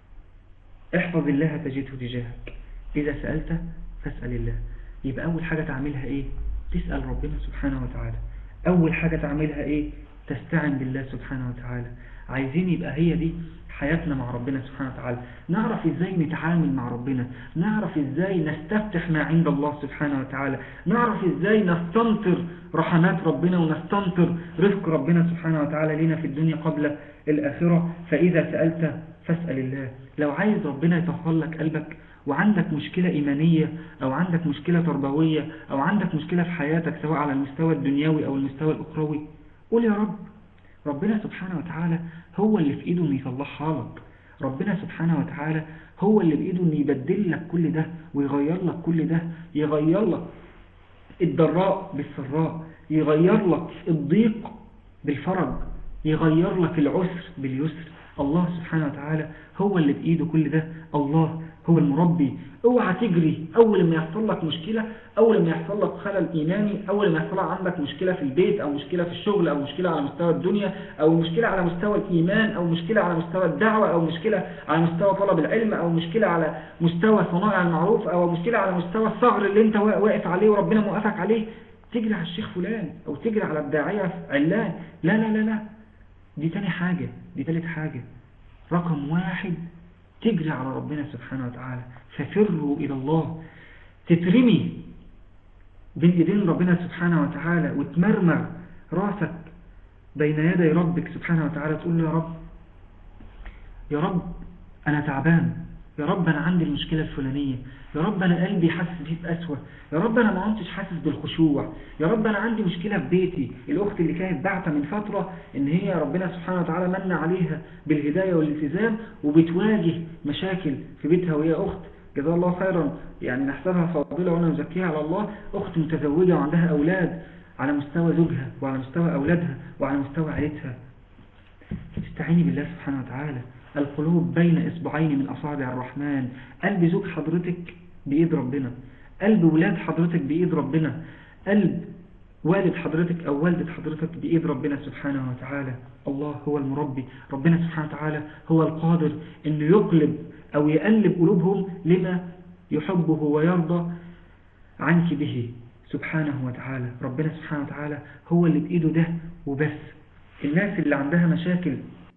احفظ الله تجده تجاهك إذا سألت فاسأل الله يبقى أول حاجة تعملها إيه تسأل ربنا سبحانه وتعالى أول حاجة تعملها إيه تستعن بالله سبحانه وتعالى عايزين يبقى هي دي حياتنا مع ربنا سبحانه وتعالى نعرف ازاي نتعامل مع ربنا نعرف ازاي نستفتح ما عند الله سبحانه وتعالى نعرف ازاي نستنطر رحمات ربنا ونستنطر رزق ربنا سبحانه وتعالى لنا في الدنيا قبل الآخرة فإذا سألت فاسأل الله لو عايز ربنا يطهر لك قلبك وعندك مشكلة إيمانية أو عندك مشكلة تربوية أو عندك مشكلة في حياتك سواء على المستوى الدنيوي أو المستوى الأخروي قول يا رب ربنا سبحانه وتعالى هو اللي في إيده أن يصلحها لك ربنا سبحانه وتعالى هو اللي بإيده أن يبدل لك كل ده ويغير لك كل ده يغير لك الضراء بالسراء يغير لك الضيق بالفرج يغير لك العسر باليسر الله سبحانه وتعالى هو اللي بإيده كل ده الله هو المربي اوعى تجري اول ما يحصل لك مشكلة اول ما يحصل لك خلل ايماني اول ما يحصل عندك مشكلة في البيت او مشكلة في الشغل او مشكلة على مستوى الدنيا او مشكلة على مستوى الايمان او مشكلة على مستوى الدعوة او مشكلة على مستوى طلب العلم او مشكلة على مستوى صناعة المعروف او مشكلة على مستوى الثغر اللي انت واقف عليه وربنا موقفك عليه تجري على الشيخ فلان او تجري على الداعية علان لا لا لا لا دي تاني حاجة دي تالت حاجة رقم واحد تجري على ربنا سبحانه وتعالى ففروا إلى الله تترمي بين إيدين ربنا سبحانه وتعالى وتمرمر راسك بين يدي ربك سبحانه وتعالى تقول له يا رب يا رب أنا تعبان يا رب أنا عندي المشكلة الفلانية يا رب أنا قلبي حاسس فيه بأسوأ يا رب أنا ما كنتش حاسس بالخشوع يا رب أنا عندي مشكلة في بيتي الأخت اللي كانت بعتة من فترة إن هي ربنا سبحانه وتعالى من عليها بالهداية والالتزام وبتواجه مشاكل في بيتها وهي أخت جزاها الله خيرا يعني نحسبها فاضلة وأنا نزكيها على الله أخت متزوجة وعندها أولاد على مستوى زوجها وعلى مستوى أولادها وعلى مستوى عائلتها تستعيني بالله سبحانه وتعالى القلوب بين إصبعين من أصابع الرحمن قلب زوج حضرتك بإيد ربنا قلب ولاد حضرتك بإيد ربنا قلب والد حضرتك أو والدة حضرتك بإيد ربنا سبحانه وتعالى الله هو المربي ربنا سبحانه وتعالى هو القادر أنه يقلب أو يقلب قلوبهم لما يحبه ويرضى عنك به سبحانه وتعالى ربنا سبحانه وتعالى هو اللي بإيده ده وبس الناس اللي عندها مشاكل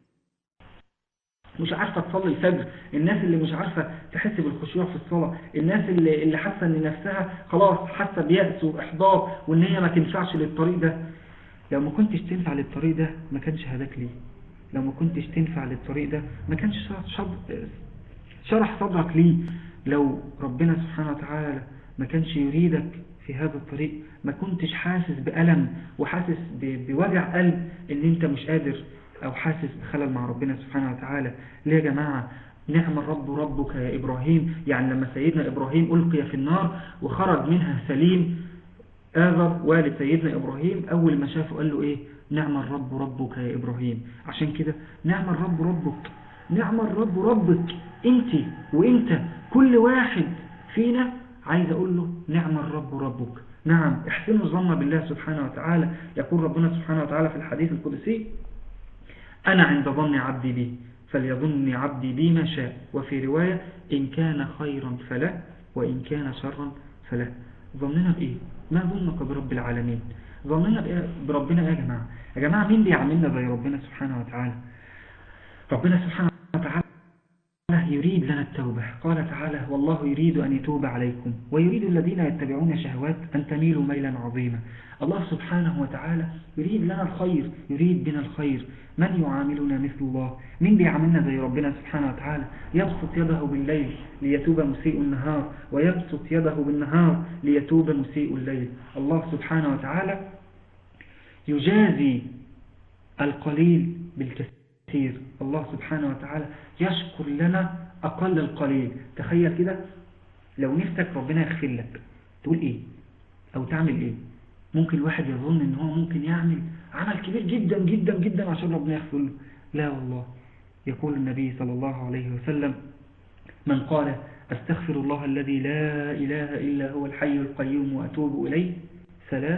مش عارفة تصلي الفجر الناس اللي مش عارفة تحس بالخشوع في الصلاة الناس اللي, اللي حاسة ان نفسها خلاص حاسة بيأس وإحباط وان هي ما تنفعش للطريق ده لو ما كنتش تنفع للطريق ده ما كانش هداك ليه لو ما كنتش تنفع للطريق ده ما كانش شرح صدرك ليه لو ربنا سبحانه وتعالى ما كانش يريدك في هذا الطريق ما كنتش حاسس بألم وحاسس بوجع قلب ان انت مش قادر أو حاسس بخلل مع ربنا سبحانه وتعالى ليه يا جماعة نعم الرب ربك يا إبراهيم يعني لما سيدنا إبراهيم ألقي في النار وخرج منها سليم آذر والد سيدنا إبراهيم أول ما شافه قال له إيه نعم الرب ربك يا إبراهيم عشان كده نعم الرب ربك نعم الرب ربك انت وانت كل واحد فينا عايز أقول له نعم الرب ربك نعم احسنوا الظن بالله سبحانه وتعالى يقول ربنا سبحانه وتعالى في الحديث القدسي أنا عند ظن عبدي بي فليظن عبدي بي ما شاء وفي رواية إن كان خيرا فله وإن كان شرا فله ظننا بإيه ما ظنك برب العالمين ظننا بإيه؟ بربنا إيه يا جماعة يا جماعة مين بيعملنا زي ربنا سبحانه وتعالى ربنا سبحانه وتعالى يريد لنا التوبة قال تعالى والله يريد أن يتوب عليكم ويريد الذين يتبعون الشهوات أن تميلوا ميلا عظيما الله سبحانه وتعالى يريد لنا الخير يريد بنا الخير من يعاملنا مثل الله من بيعاملنا زي ربنا سبحانه وتعالى يبسط يده بالليل ليتوب مسيء النهار ويبسط يده بالنهار ليتوب مسيء الليل الله سبحانه وتعالى يجازي القليل بالكثير الله سبحانه وتعالى يشكر لنا أقل القليل تخيل كده لو نفسك ربنا يغفر لك تقول إيه أو تعمل إيه ممكن الواحد يظن ان هو ممكن يعمل عمل كبير جدا جدا جدا عشان ربنا يغفر له لا والله يقول النبي صلى الله عليه وسلم من قال استغفر الله الذي لا إله إلا هو الحي القيوم وأتوب إليه ثلاث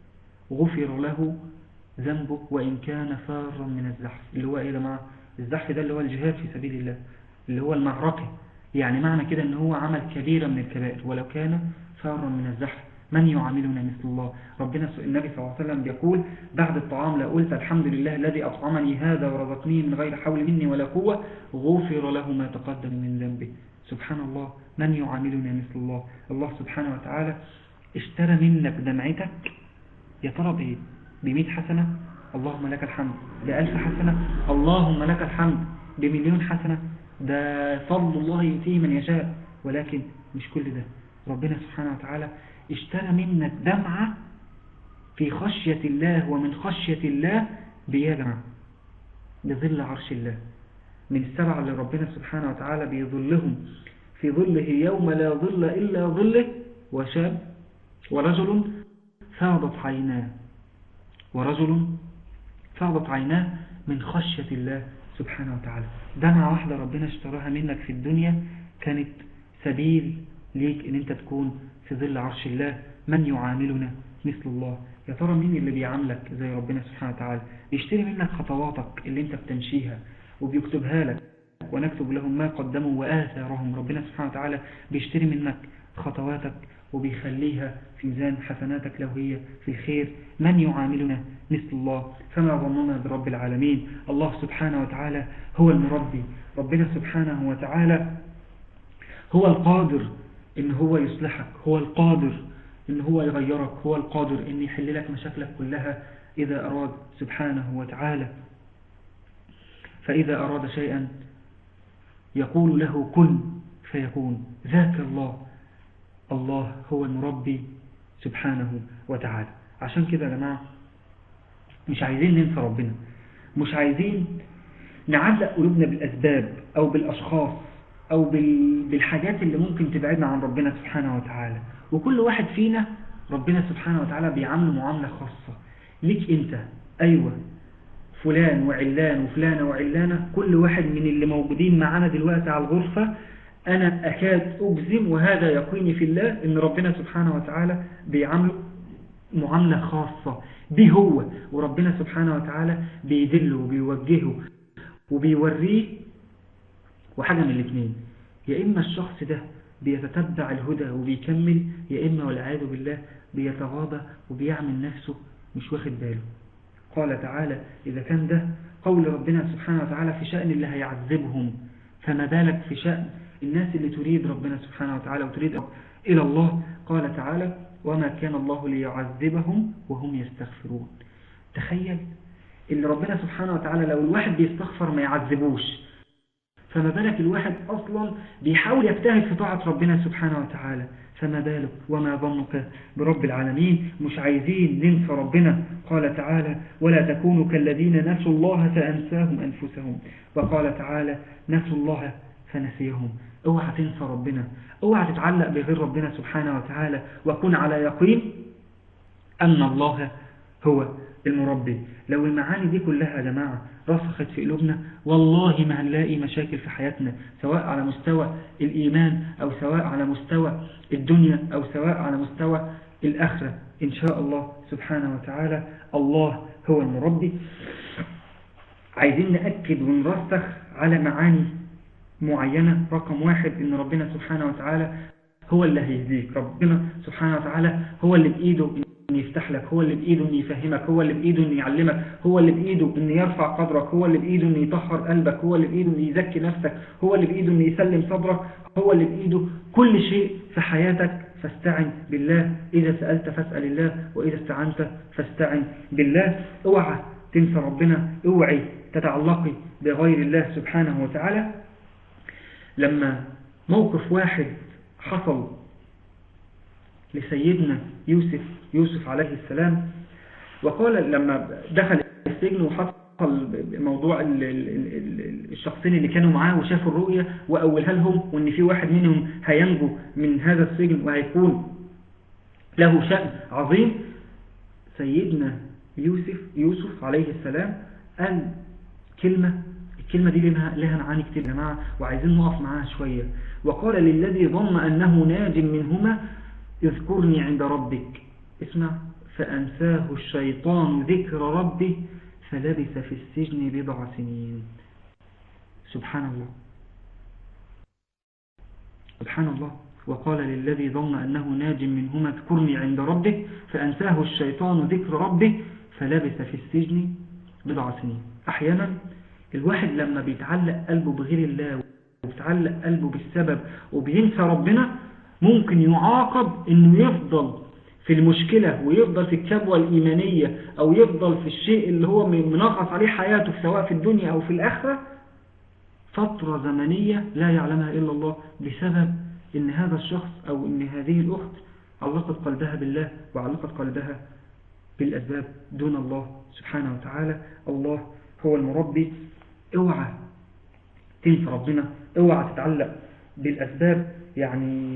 غفر له ذنبه وإن كان فارا من الزحف اللي هو إيه يا جماعة الزحف ده اللي هو الجهاد في سبيل الله اللي هو المعركة يعني معنى كده ان هو عمل كبيرة من الكبائر ولو كان فارا من الزحف من يعاملنا مثل الله ربنا النبي صلى الله عليه وسلم يقول بعد الطعام لا قلت الحمد لله الذي أطعمني هذا ورزقني من غير حول مني ولا قوة غفر له ما تقدم من ذنبه سبحان الله من يعاملنا مثل الله الله سبحانه وتعالى اشترى منك دمعتك يا ترى بايه بمئة حسنة اللهم لك الحمد بألف حسنة اللهم لك الحمد بمليون حسنة ده فضل الله يؤتيه من يشاء ولكن مش كل ده ربنا سبحانه وتعالى اشترى منك دمعة في خشية الله ومن خشية الله بيجمع بظل عرش الله من السبع اللي ربنا سبحانه وتعالى بيظلهم في ظله يوم لا ظل إلا ظله وشاب ورجل فاضت عيناه ورجل فاضت عيناه من خشية الله سبحانه وتعالى دمعة واحدة ربنا اشتراها منك في الدنيا كانت سبيل ليك ان انت تكون في ظل عرش الله من يعاملنا مثل الله يا ترى مين اللي بيعاملك زي ربنا سبحانه وتعالى بيشتري منك خطواتك اللي انت بتمشيها وبيكتبها لك ونكتب لهم ما قدموا وآثارهم ربنا سبحانه وتعالى بيشتري منك خطواتك وبيخليها في ميزان حسناتك لو هي في الخير من يعاملنا مثل الله فما ظننا برب العالمين الله سبحانه وتعالى هو المربي ربنا سبحانه وتعالى هو القادر ان هو يصلحك هو القادر ان هو يغيرك هو القادر ان يحل لك مشاكلك كلها اذا اراد سبحانه وتعالى فاذا اراد شيئا يقول له كن فيكون ذاك الله الله هو المربي سبحانه وتعالى عشان كده يا جماعة مش عايزين ننسى ربنا مش عايزين نعلق قلوبنا بالأسباب أو بالأشخاص أو بالحاجات اللي ممكن تبعدنا عن ربنا سبحانه وتعالى وكل واحد فينا ربنا سبحانه وتعالى بيعامله معاملة خاصة ليك انت أيوة فلان وعلان وفلانة وعلانة كل واحد من اللي موجودين معانا دلوقتي على الغرفة أنا أكاد أجزم وهذا يقيني في الله إن ربنا سبحانه وتعالى بيعامله معاملة خاصة به هو وربنا سبحانه وتعالى بيدله وبيوجهه وبيوريه وحاجة من الاثنين يا إما الشخص ده بيتتبع الهدى وبيكمل يا إما والعياذ بالله بيتغاضى وبيعمل نفسه مش واخد باله قال تعالى إذا كان ده قول ربنا سبحانه وتعالى في شأن اللي هيعذبهم فما بالك في شأن الناس اللي تريد ربنا سبحانه وتعالى وتريد إلى الله قال تعالى وما كان الله ليعذبهم وهم يستغفرون تخيل اللي ربنا سبحانه وتعالى لو الواحد بيستغفر ما يعذبوش فما بالك الواحد أصلا بيحاول يجتهد في طاعة ربنا سبحانه وتعالى فما بالك وما ظنك برب العالمين مش عايزين ننسى ربنا قال تعالى ولا تكونوا كالذين نسوا الله فأنساهم أنفسهم وقال تعالى نسوا الله فنسيهم اوعى تنسى ربنا اوعى تتعلق بغير ربنا سبحانه وتعالى وكن على يقين أن الله هو المربي لو المعاني دي كلها يا جماعة رسخت في قلوبنا والله ما هنلاقي مشاكل في حياتنا سواء على مستوى الإيمان أو سواء على مستوى الدنيا أو سواء على مستوى الآخرة إن شاء الله سبحانه وتعالى الله هو المربي عايزين نأكد ونرسخ على معاني معينة رقم واحد إن ربنا سبحانه وتعالى هو اللي هيهديك ربنا سبحانه وتعالى هو اللي بإيده إن يفتح لك هو اللي بإيده إن يفهمك هو اللي بإيده إن يعلمك هو اللي بإيده إن يرفع قدرك هو اللي بإيده إن يطهر قلبك هو اللي بإيده إن يزكي نفسك هو اللي بإيده إن يسلم صدرك هو اللي بإيده كل شيء في حياتك فاستعن بالله إذا سألت فاسأل الله وإذا استعنت فاستعن بالله اوعى تنسى ربنا اوعي تتعلقي بغير الله سبحانه وتعالى لما موقف واحد حصل لسيدنا يوسف يوسف عليه السلام وقال لما دخل السجن وحصل موضوع الشخصين اللي كانوا معاه وشافوا الرؤية وأولها لهم وان في واحد منهم هينجو من هذا السجن وهيكون له شأن عظيم سيدنا يوسف يوسف عليه السلام قال كلمة الكلمة دي لها, لها معاني كتير يا جماعة وعايزين نقف معاها شوية وقال للذي ظن أنه ناج منهما اذكرني عند ربك اسمع فأنساه الشيطان ذكر ربه فلبث في السجن بضع سنين سبحان الله سبحان الله وقال للذي ظن أنه ناج منهما اذكرني عند ربه فأنساه الشيطان ذكر ربه فلبث في السجن بضع سنين أحيانا الواحد لما بيتعلق قلبه بغير الله وبيتعلق قلبه بالسبب وبينسى ربنا ممكن يعاقب انه يفضل في المشكلة ويفضل في الكبوة الإيمانية أو يفضل في الشيء اللي هو منغص عليه حياته سواء في الدنيا أو في الآخرة فترة زمنية لا يعلمها إلا الله بسبب إن هذا الشخص أو إن هذه الأخت علقت قلبها بالله وعلقت قلبها بالأسباب دون الله سبحانه وتعالى الله هو المربي اوعى تنسى ربنا اوعى تتعلق بالأسباب يعني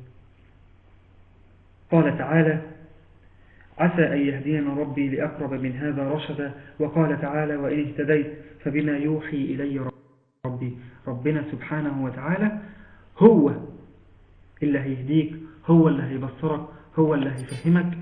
قال تعالى عسى أن يهدينا ربي لأقرب من هذا رشدا وقال تعالى وإن اهتديت فبما يوحي إلي ربي ربنا سبحانه وتعالى هو اللي هيهديك هو اللي هيبصرك هو اللي هيفهمك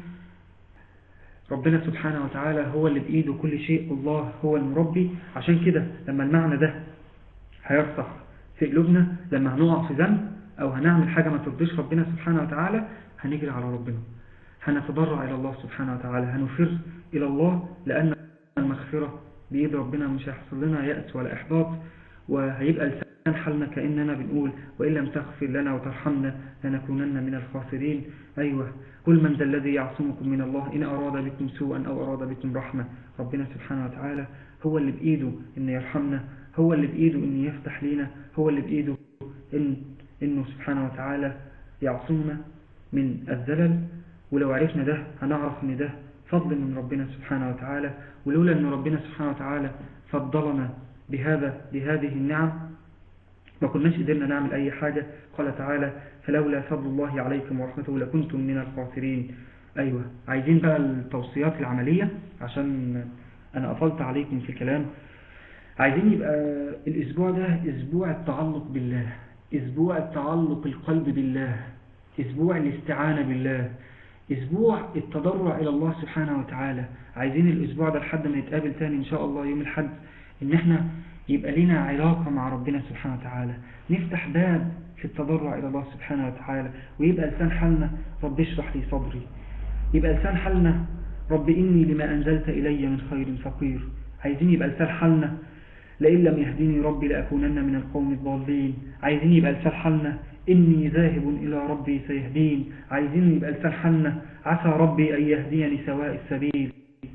ربنا سبحانه وتعالى هو اللي بإيده كل شيء الله هو المربي عشان كده لما المعنى ده هيرسخ في قلوبنا لما هنقع في ذنب أو هنعمل حاجة ما ترضيش ربنا سبحانه وتعالى هنجري على ربنا هنتضرع إلى الله سبحانه وتعالى هنفر إلى الله لأن المغفرة بإيد ربنا مش هيحصل لنا يأس ولا إحباط وهيبقى لسان حالنا كأننا بنقول وإن لم تغفر لنا وترحمنا لنكونن من الخاسرين أيوة كل من ذا الذي يعصمكم من الله إن أراد بكم سوءا أو أراد بكم رحمة ربنا سبحانه وتعالى هو اللي بإيده إن يرحمنا هو اللي بإيده إن يفتح لنا هو اللي بإيده إن إنه سبحانه وتعالى يعصمنا من الزلل ولو عرفنا ده هنعرف ان ده فضل من ربنا سبحانه وتعالى ولولا ان ربنا سبحانه وتعالى فضلنا بهذا بهذه النعم ما كناش قدرنا نعمل اي حاجة قال تعالى فلولا فضل الله عليكم ورحمته لكنتم من الخاسرين ايوه عايزين بقى التوصيات العملية عشان انا اطلت عليكم في الكلام عايزين يبقى الاسبوع ده اسبوع التعلق بالله اسبوع التعلق القلب بالله اسبوع الاستعانة بالله اسبوع التضرع الى الله سبحانه وتعالى عايزين الاسبوع ده لحد ما نتقابل تاني ان شاء الله يوم الحد ان احنا يبقى لنا علاقة مع ربنا سبحانه وتعالى نفتح باب في التضرع الى الله سبحانه وتعالى ويبقى لسان حالنا رب اشرح لي صدري يبقى لسان حالنا رب اني لما انزلت الي من خير فقير عايزين يبقى لسان حالنا لئن لم يهديني ربي لأكونن من القوم الضالين عايزين يبقى لسان حالنا إني ذاهب إلى ربي سيهدين عايزين يبقى لسان حالنا عسى ربي أن يهديني سواء السبيل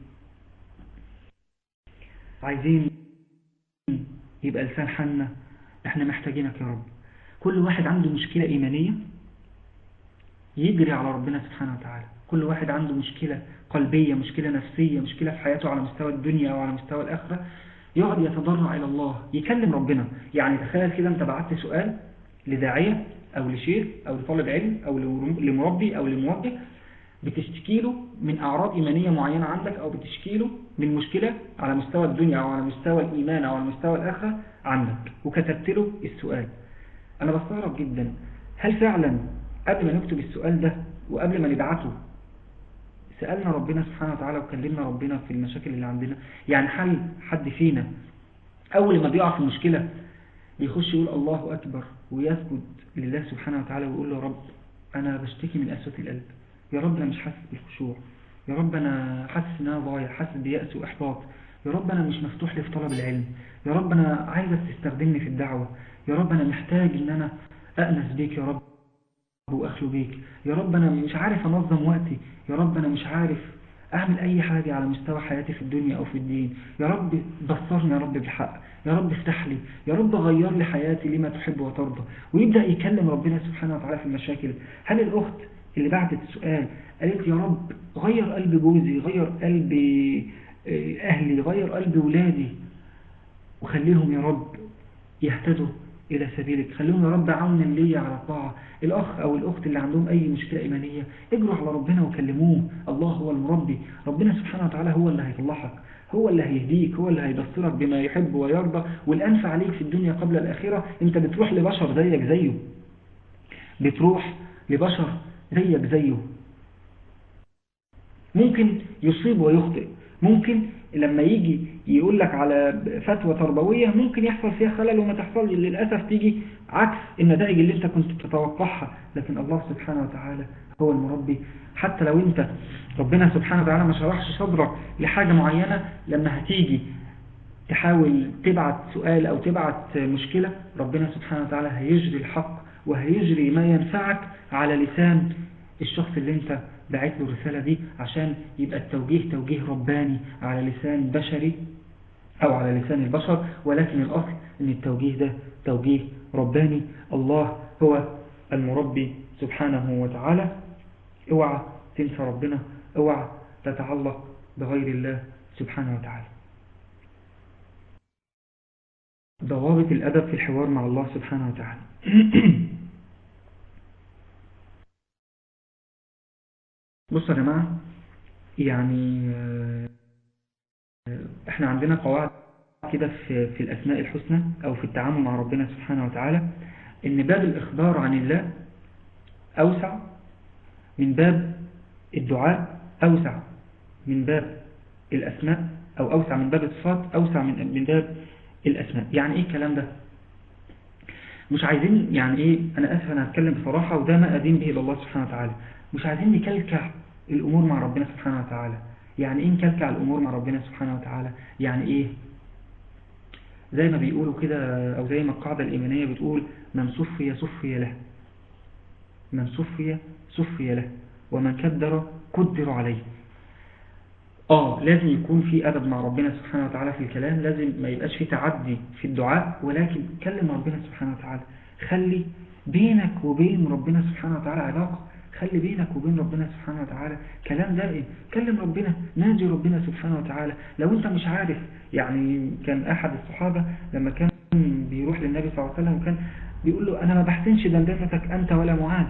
عايزين يبقى لسان حالنا احنا محتاجينك يا رب كل واحد عنده مشكلة إيمانية يجري على ربنا سبحانه وتعالى كل واحد عنده مشكلة قلبية مشكلة نفسية مشكلة في حياته على مستوى الدنيا أو على مستوى الآخرة يقعد يتضرع إلى الله يكلم ربنا يعني تخيل كده أنت بعت سؤال لداعية أو لشيخ أو لطالب علم أو لمربي أو لموجه بتشتكي له من أعراض إيمانية معينة عندك أو بتشتكي له من مشكلة على مستوى الدنيا أو على مستوى الإيمان أو على مستوى الآخرة عندك وكتبت له السؤال أنا بستغرب جدا هل فعلا قبل ما نكتب السؤال ده وقبل ما نبعته سألنا ربنا سبحانه وتعالى وكلمنا ربنا في المشاكل اللي عندنا يعني هل حد فينا أول ما بيقع في مشكلة بيخش يقول الله أكبر ويسجد لله سبحانه وتعالى ويقول له رب أنا بشتكي من قسوة القلب يا رب أنا مش حاسس بالخشوع يا رب أنا حاسس إن أنا ضايع حاسس بيأس وإحباط يا رب أنا مش مفتوح لي في طلب العلم يا رب أنا عايزك تستخدمني في الدعوة يا رب أنا محتاج إن أنا أأنس بيك يا رب وأخلو بيك يا رب أنا مش عارف أنظم وقتي يا رب أنا مش عارف أعمل أي حاجة على مستوى حياتي في الدنيا أو في الدين يا رب بصرني يا رب بالحق يا رب افتح لي يا رب غير لي حياتي لما تحب وترضى ويبدأ يكلم ربنا سبحانه وتعالى في المشاكل هل الأخت اللي بعتت السؤال قالت يا رب غير قلب جوزي غير قلب أهلي غير قلب ولادي وخليهم يا رب يهتدوا إلى سبيلك خليهم يا رب عونا لي على الطاعة الأخ أو الأخت اللي عندهم أي مشكلة إيمانية اجروا على ربنا وكلموه الله هو المربي ربنا سبحانه وتعالى هو اللي هيطلعك هو اللي هيهديك هو اللي هيبصرك بما يحب ويرضى والأنفع عليك في الدنيا قبل الآخرة انت بتروح لبشر زيك زيه بتروح لبشر زيك زيه ممكن يصيب ويخطئ ممكن لما يجي يقول لك على فتوى تربوية ممكن يحصل فيها خلل وما تحصل للأسف تيجي عكس النتائج اللي انت كنت تتوقعها لكن الله سبحانه وتعالى هو المربي حتى لو انت ربنا سبحانه وتعالى ما شرحش صدرك لحاجة معينة لما هتيجي تحاول تبعت سؤال او تبعت مشكلة ربنا سبحانه وتعالى هيجري الحق وهيجري ما ينفعك على لسان الشخص اللي انت بعت له الرسالة دي عشان يبقى التوجيه توجيه رباني على لسان بشري أو على لسان البشر ولكن الأصل أن التوجيه ده توجيه رباني الله هو المربي سبحانه وتعالى اوعى تنسى ربنا اوعى تتعلق بغير الله سبحانه وتعالى ضوابط الأدب في الحوار مع الله سبحانه وتعالى بصوا يا جماعة يعني احنا عندنا قواعد كده في, في الأسماء الحسنى أو في التعامل مع ربنا سبحانه وتعالى إن باب الإخبار عن الله أوسع من باب الدعاء أوسع من باب الأسماء أو أوسع من باب الصفات أوسع من من باب الأسماء يعني إيه الكلام ده مش عايزين يعني إيه أنا أسف أنا هتكلم بصراحة وده ما أدين به إلى الله سبحانه وتعالى مش عايزين نكلكع الأمور مع ربنا سبحانه وتعالى يعني إيه نكلكع الأمور مع ربنا سبحانه وتعالى يعني إيه زي ما بيقولوا كده أو زي ما القاعدة الإيمانية بتقول من صفي صفي له من صفي صفي له ومن كدر قدر عليه آه لازم يكون في أدب مع ربنا سبحانه وتعالى في الكلام لازم ما يبقاش في تعدي في الدعاء ولكن كلم ربنا سبحانه وتعالى خلي بينك وبين ربنا سبحانه وتعالى علاقة خلي بينك وبين ربنا سبحانه وتعالى كلام دائم كلم ربنا ناجي ربنا سبحانه وتعالى لو انت مش عارف يعني كان احد الصحابة لما كان بيروح للنبي صلى الله عليه وسلم وكان بيقول له انا ما بحسنش دندنتك انت ولا معاذ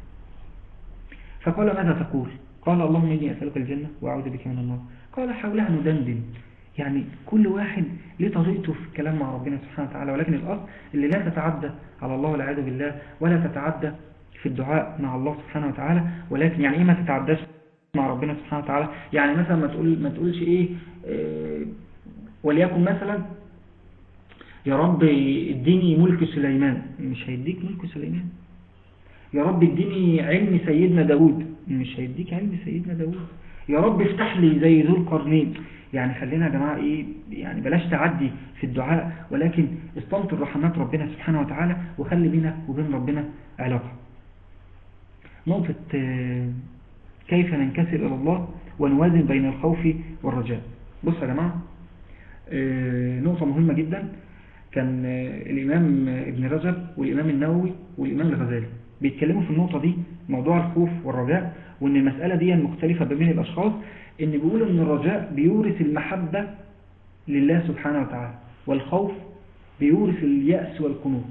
فقال ماذا تقول قال اللهم إني أسألك الجنة وأعوذ بك من النار قال حولها ندندن يعني كل واحد ليه طريقته في الكلام مع ربنا سبحانه وتعالى ولكن الأصل اللي لا تتعدى على الله والعياذ بالله ولا تتعدى في الدعاء مع الله سبحانه وتعالى ولكن يعني ايه ما تتعداش مع ربنا سبحانه وتعالى يعني مثلا ما تقول ما تقولش ايه, إيه وليكن مثلا يا رب اديني ملك سليمان مش هيديك ملك سليمان يا رب اديني علم سيدنا داود مش هيديك علم سيدنا داود يا رب افتح لي زي ذو القرنين يعني خلينا يا جماعة ايه يعني بلاش تعدي في الدعاء ولكن استنطر رحمات ربنا سبحانه وتعالى وخلي بينك وبين ربنا علاقة نقطة كيف ننكسر إلى الله ونوازن بين الخوف والرجاء بص يا جماعة نقطة مهمة جدا كان الإمام ابن رجب والإمام النووي والإمام الغزالي بيتكلموا في النقطة دي موضوع الخوف والرجاء وان المسألة دي مختلفة بين الأشخاص ان بيقولوا ان الرجاء بيورث المحبة لله سبحانه وتعالى والخوف بيورث اليأس والقنوط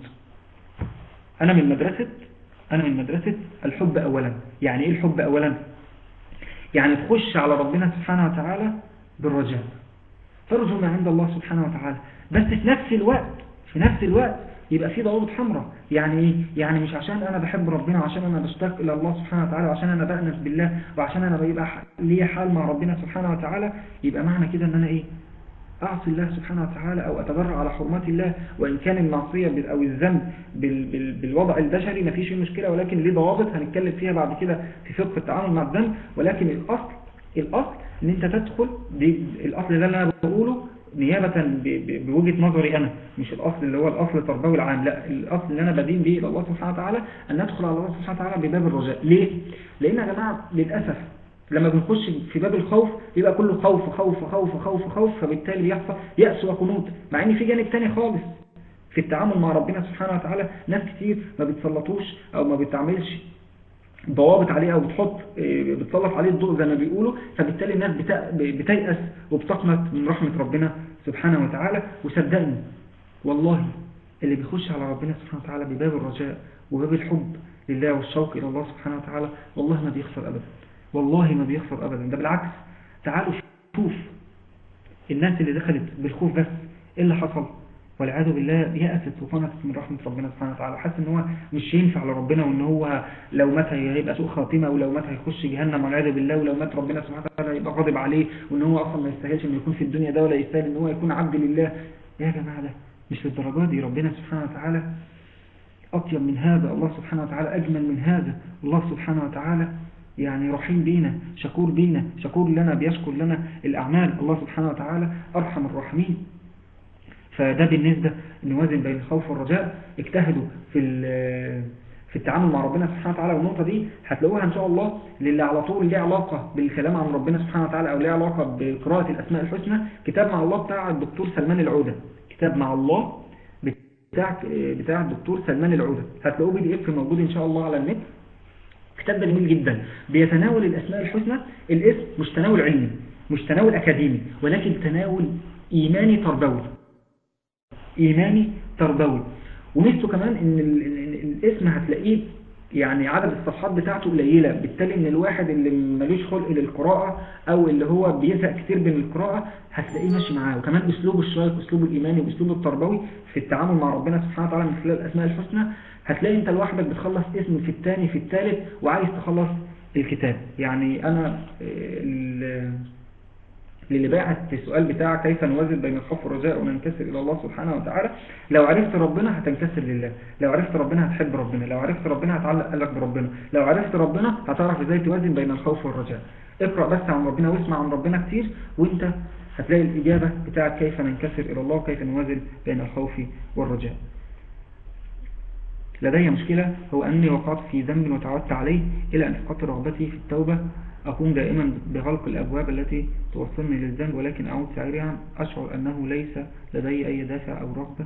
أنا من مدرسة أنا من مدرسة الحب أولا يعني إيه الحب أولا يعني تخش على ربنا سبحانه وتعالى بالرجاء ترجو ما عند الله سبحانه وتعالى بس في نفس الوقت في نفس الوقت يبقى في ضوابط حمراء يعني ايه يعني مش عشان انا بحب ربنا وعشان انا بشتاق الى الله سبحانه وتعالى وعشان انا بأنس بالله وعشان انا بيبقى ليا حال مع ربنا سبحانه وتعالى يبقى معنى كده ان انا ايه أعصي الله سبحانه وتعالى أو أتبرع على حرمات الله وإن كان المعصية أو الذنب بالوضع البشري ما فيش مشكلة ولكن ليه ضوابط هنتكلم فيها بعد كده في فقه التعامل مع الذنب ولكن الأصل الأصل إن أنت تدخل الأصل ده اللي أنا بقوله نيابة بوجهة نظري أنا مش الأصل اللي هو الأصل التربوي العام لا الأصل اللي أنا بدين به إلى الله سبحانه وتعالى أن ندخل على الله سبحانه وتعالى بباب الرجاء ليه؟ لأن يا جماعة للأسف لما بنخش في باب الخوف يبقى كله خوف خوف خوف خوف خوف فبالتالي بيحصل يأس وقنوط مع ان في جانب تاني خالص في التعامل مع ربنا سبحانه وتعالى ناس كتير ما بتسلطوش او ما بتعملش ضوابط عليه او بتحط بتسلط عليه الضوء زي ما بيقولوا فبالتالي الناس بتيأس وبتقنط من رحمة ربنا سبحانه وتعالى وصدقني والله اللي بيخش على ربنا سبحانه وتعالى بباب الرجاء وباب الحب لله والشوق إلى الله سبحانه وتعالى والله ما بيخسر أبدا والله ما بيخسر أبدا ده بالعكس تعالوا شوف الناس اللي دخلت بالخوف بس ايه اللي حصل والعياذ بالله يأست وقنطت من رحمة ربنا سبحانه وتعالى حاسس ان هو مش ينفع لربنا وان هو لو مات هيبقى سوء خاتمة ولو مات هيخش جهنم والعياذ بالله ولو مات ربنا سبحانه وتعالى يبقى غاضب عليه وان هو اصلا ما يستاهلش انه يكون في الدنيا ده ولا يستاهل ان هو يكون عبد لله يا جماعة ده مش للدرجات دي ربنا سبحانه وتعالى أطيب من هذا الله سبحانه وتعالى أجمل من هذا الله سبحانه وتعالى يعني رحيم بينا شكور بينا شكور لنا بيشكر لنا الأعمال الله سبحانه وتعالى أرحم الراحمين فده بالنسبة نوازن بين الخوف والرجاء اجتهدوا في في التعامل مع ربنا سبحانه وتعالى والنقطة دي هتلاقوها إن شاء الله للي على طول ليه علاقة بالكلام عن ربنا سبحانه وتعالى أو ليه علاقة بقراءة الأسماء الحسنى كتاب مع الله بتاع الدكتور سلمان العودة كتاب مع الله بتاع بتاع الدكتور سلمان العودة هتلاقوه بي دي اف موجود إن شاء الله على النت كتاب ده جميل جدا بيتناول الأسماء الحسنى الاسم مش تناول علمي مش تناول أكاديمي ولكن تناول إيماني تربوي إيماني تربوي ومثله كمان إن الاسم هتلاقيه يعني عدد الصفحات بتاعته قليلة بالتالي ان الواحد اللي ملوش خلق للقراءة او اللي هو بيزهق كتير من القراءة هتلاقيه ماشي معاه وكمان اسلوبه الشيق اسلوبه الايماني واسلوبه التربوي في التعامل مع ربنا سبحانه وتعالى من خلال الاسماء الحسنى هتلاقي انت لوحدك بتخلص اسم في الثاني في الثالث وعايز تخلص الكتاب يعني انا للي باعت في السؤال بتاع كيف نوازن بين الخوف والرجاء وننكسر إلى الله سبحانه وتعالى لو عرفت ربنا هتنكسر لله لو عرفت ربنا هتحب ربنا لو عرفت ربنا هتعلق قلبك بربنا لو عرفت ربنا هتعرف ازاي توازن بين الخوف والرجاء اقرأ بس عن ربنا واسمع عن ربنا كتير وانت هتلاقي الإجابة بتاعت كيف ننكسر إلى الله وكيف نوازن بين الخوف والرجاء لدي مشكلة هو أني وقعت في ذنب وتعودت عليه إلى أن فقدت رغبتي في التوبة أقوم دائما بغلق الأبواب التي توصلني للذنب ولكن أعود سريعا أشعر أنه ليس لدي أي دافع أو رغبة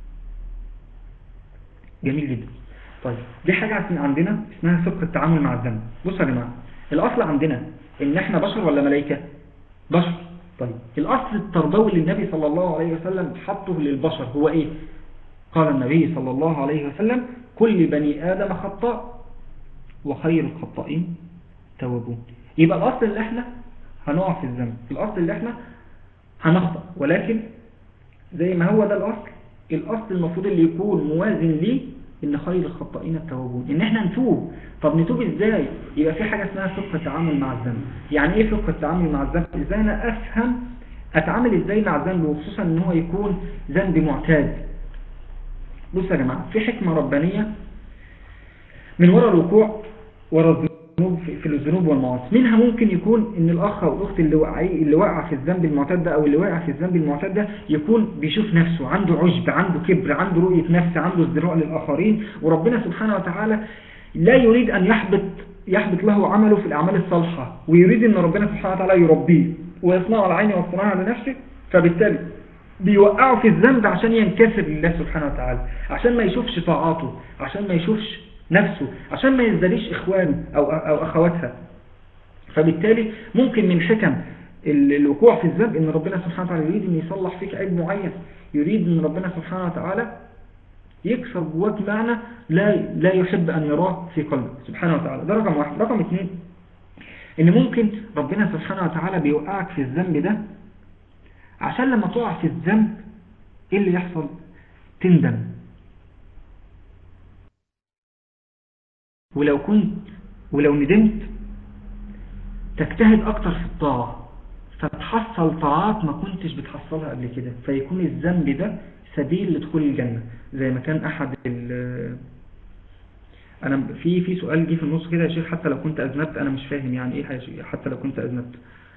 جميل جدا طيب دي حاجة عندنا اسمها فقه التعامل مع الذنب بصوا يا جماعة الأصل عندنا إن إحنا بشر ولا ملائكة بشر طيب الأصل التربوي اللي النبي صلى الله عليه وسلم حطه للبشر هو إيه قال النبي صلى الله عليه وسلم كل بني آدم خطاء وخير الخطائين توابون يبقى الأصل اللي احنا هنقع في الذنب الأصل اللي احنا هنخطأ ولكن زي ما هو ده الأصل الأصل المفروض اللي يكون موازن ليه إن خير الخطائين التوابون إن احنا نتوب طب نتوب إزاي يبقى في حاجة اسمها فقه التعامل مع الذنب يعني إيه فقه التعامل مع الذنب إزاي أنا أفهم أتعامل إزاي مع الذنب وخصوصا إن هو يكون ذنب معتاد بصوا يا جماعة في حكمة ربانية من وراء الوقوع وراء الذنوب في الذنوب والمعاصي منها ممكن يكون ان الاخ او الاخت اللي وقع اللي وقع في الذنب المعتاد ده او اللي وقع في الذنب المعتاد ده يكون بيشوف نفسه عنده عجب عنده كبر عنده رؤية نفس عنده ازدراء للاخرين وربنا سبحانه وتعالى لا يريد ان يحبط يحبط له عمله في الاعمال الصالحة ويريد ان ربنا سبحانه وتعالى يربيه ويصنعه على عينه ويصنعه على نفسه فبالتالي بيوقعه في الذنب عشان ينكسر لله سبحانه وتعالى عشان ما يشوفش طاعاته عشان ما يشوفش نفسه عشان ما يزدريش إخوانه أو, أو أخواتها فبالتالي ممكن من حكم الوقوع في الذنب ان ربنا سبحانه وتعالى يريد ان يصلح فيك عيب معين يريد ان ربنا سبحانه وتعالى يكسر جواك معنى لا لا يحب ان يراه في قلبك سبحانه وتعالى ده رقم واحد رقم اثنين ان ممكن ربنا سبحانه وتعالى بيوقعك في الذنب ده عشان لما تقع في الذنب ايه اللي يحصل تندم ولو كنت ولو ندمت تجتهد اكتر في الطاعة فتحصل طاعات ما كنتش بتحصلها قبل كده فيكون الذنب ده سبيل لدخول الجنة زي ما كان احد ال انا في في سؤال جه في النص كده يا شيخ حتى لو كنت اذنبت انا مش فاهم يعني ايه حتى لو كنت اذنبت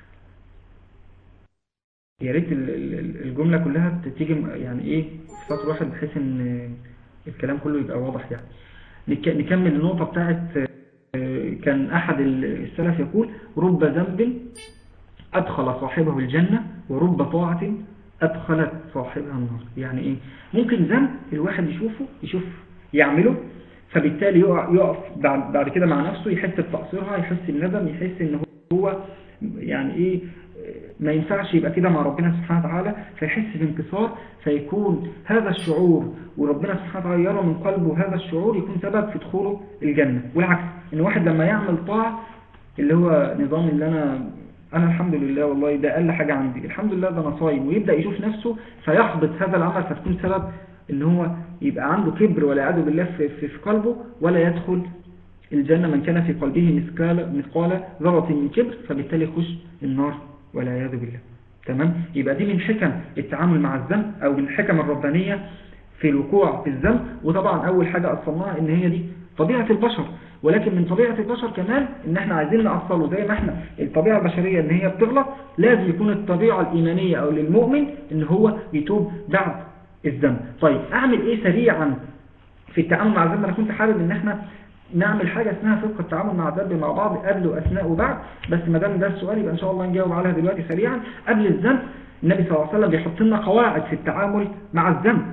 يا ريت الجملة كلها تيجي يعني ايه في سطر واحد بحيث ان الكلام كله يبقى واضح يعني نكمل النقطة بتاعت كان احد السلف يقول رب ذنب ادخل صاحبه الجنة ورب طاعة ادخلت صاحبها النار يعني ايه ممكن ذنب الواحد يشوفه يشوف يعمله فبالتالي يقف بعد كده مع نفسه يحس بتقصيرها يحس الندم يحس ان هو يعني ايه ما ينفعش يبقى كده مع ربنا سبحانه وتعالى فيحس بانكسار فيكون هذا الشعور وربنا سبحانه وتعالى يرى من قلبه هذا الشعور يكون سبب في دخوله الجنة والعكس ان واحد لما يعمل طاعة اللي هو نظام اللي انا انا الحمد لله والله ده اقل حاجة عندي الحمد لله ده انا صايم ويبدأ يشوف نفسه فيحبط هذا العمل فتكون سبب ان هو يبقى عنده كبر ولا يعاد بالله في, في, في قلبه ولا يدخل الجنة من كان في قلبه مثقال مثقال ذرة من كبر فبالتالي يخش النار والعياذ بالله تمام يبقى دي من حكم التعامل مع الذنب او من الحكم الربانية في الوقوع في الذنب وطبعا اول حاجة اصلناها ان هي دي طبيعة البشر ولكن من طبيعة البشر كمان ان احنا عايزين نأصله زي ما احنا الطبيعة البشرية ان هي بتغلط لازم يكون الطبيعة الايمانية او للمؤمن ان هو يتوب بعد الذنب طيب اعمل ايه سريعا في التعامل مع الذنب انا كنت حابب ان احنا نعمل حاجة اسمها فقه التعامل مع الذنب مع بعض قبل واثناء وبعد بس ما دام ده السؤال يبقى ان شاء الله نجاوب عليها دلوقتي سريعا قبل الذنب النبي صلى الله عليه وسلم بيحط لنا قواعد في التعامل مع الذنب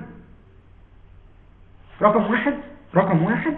رقم واحد رقم واحد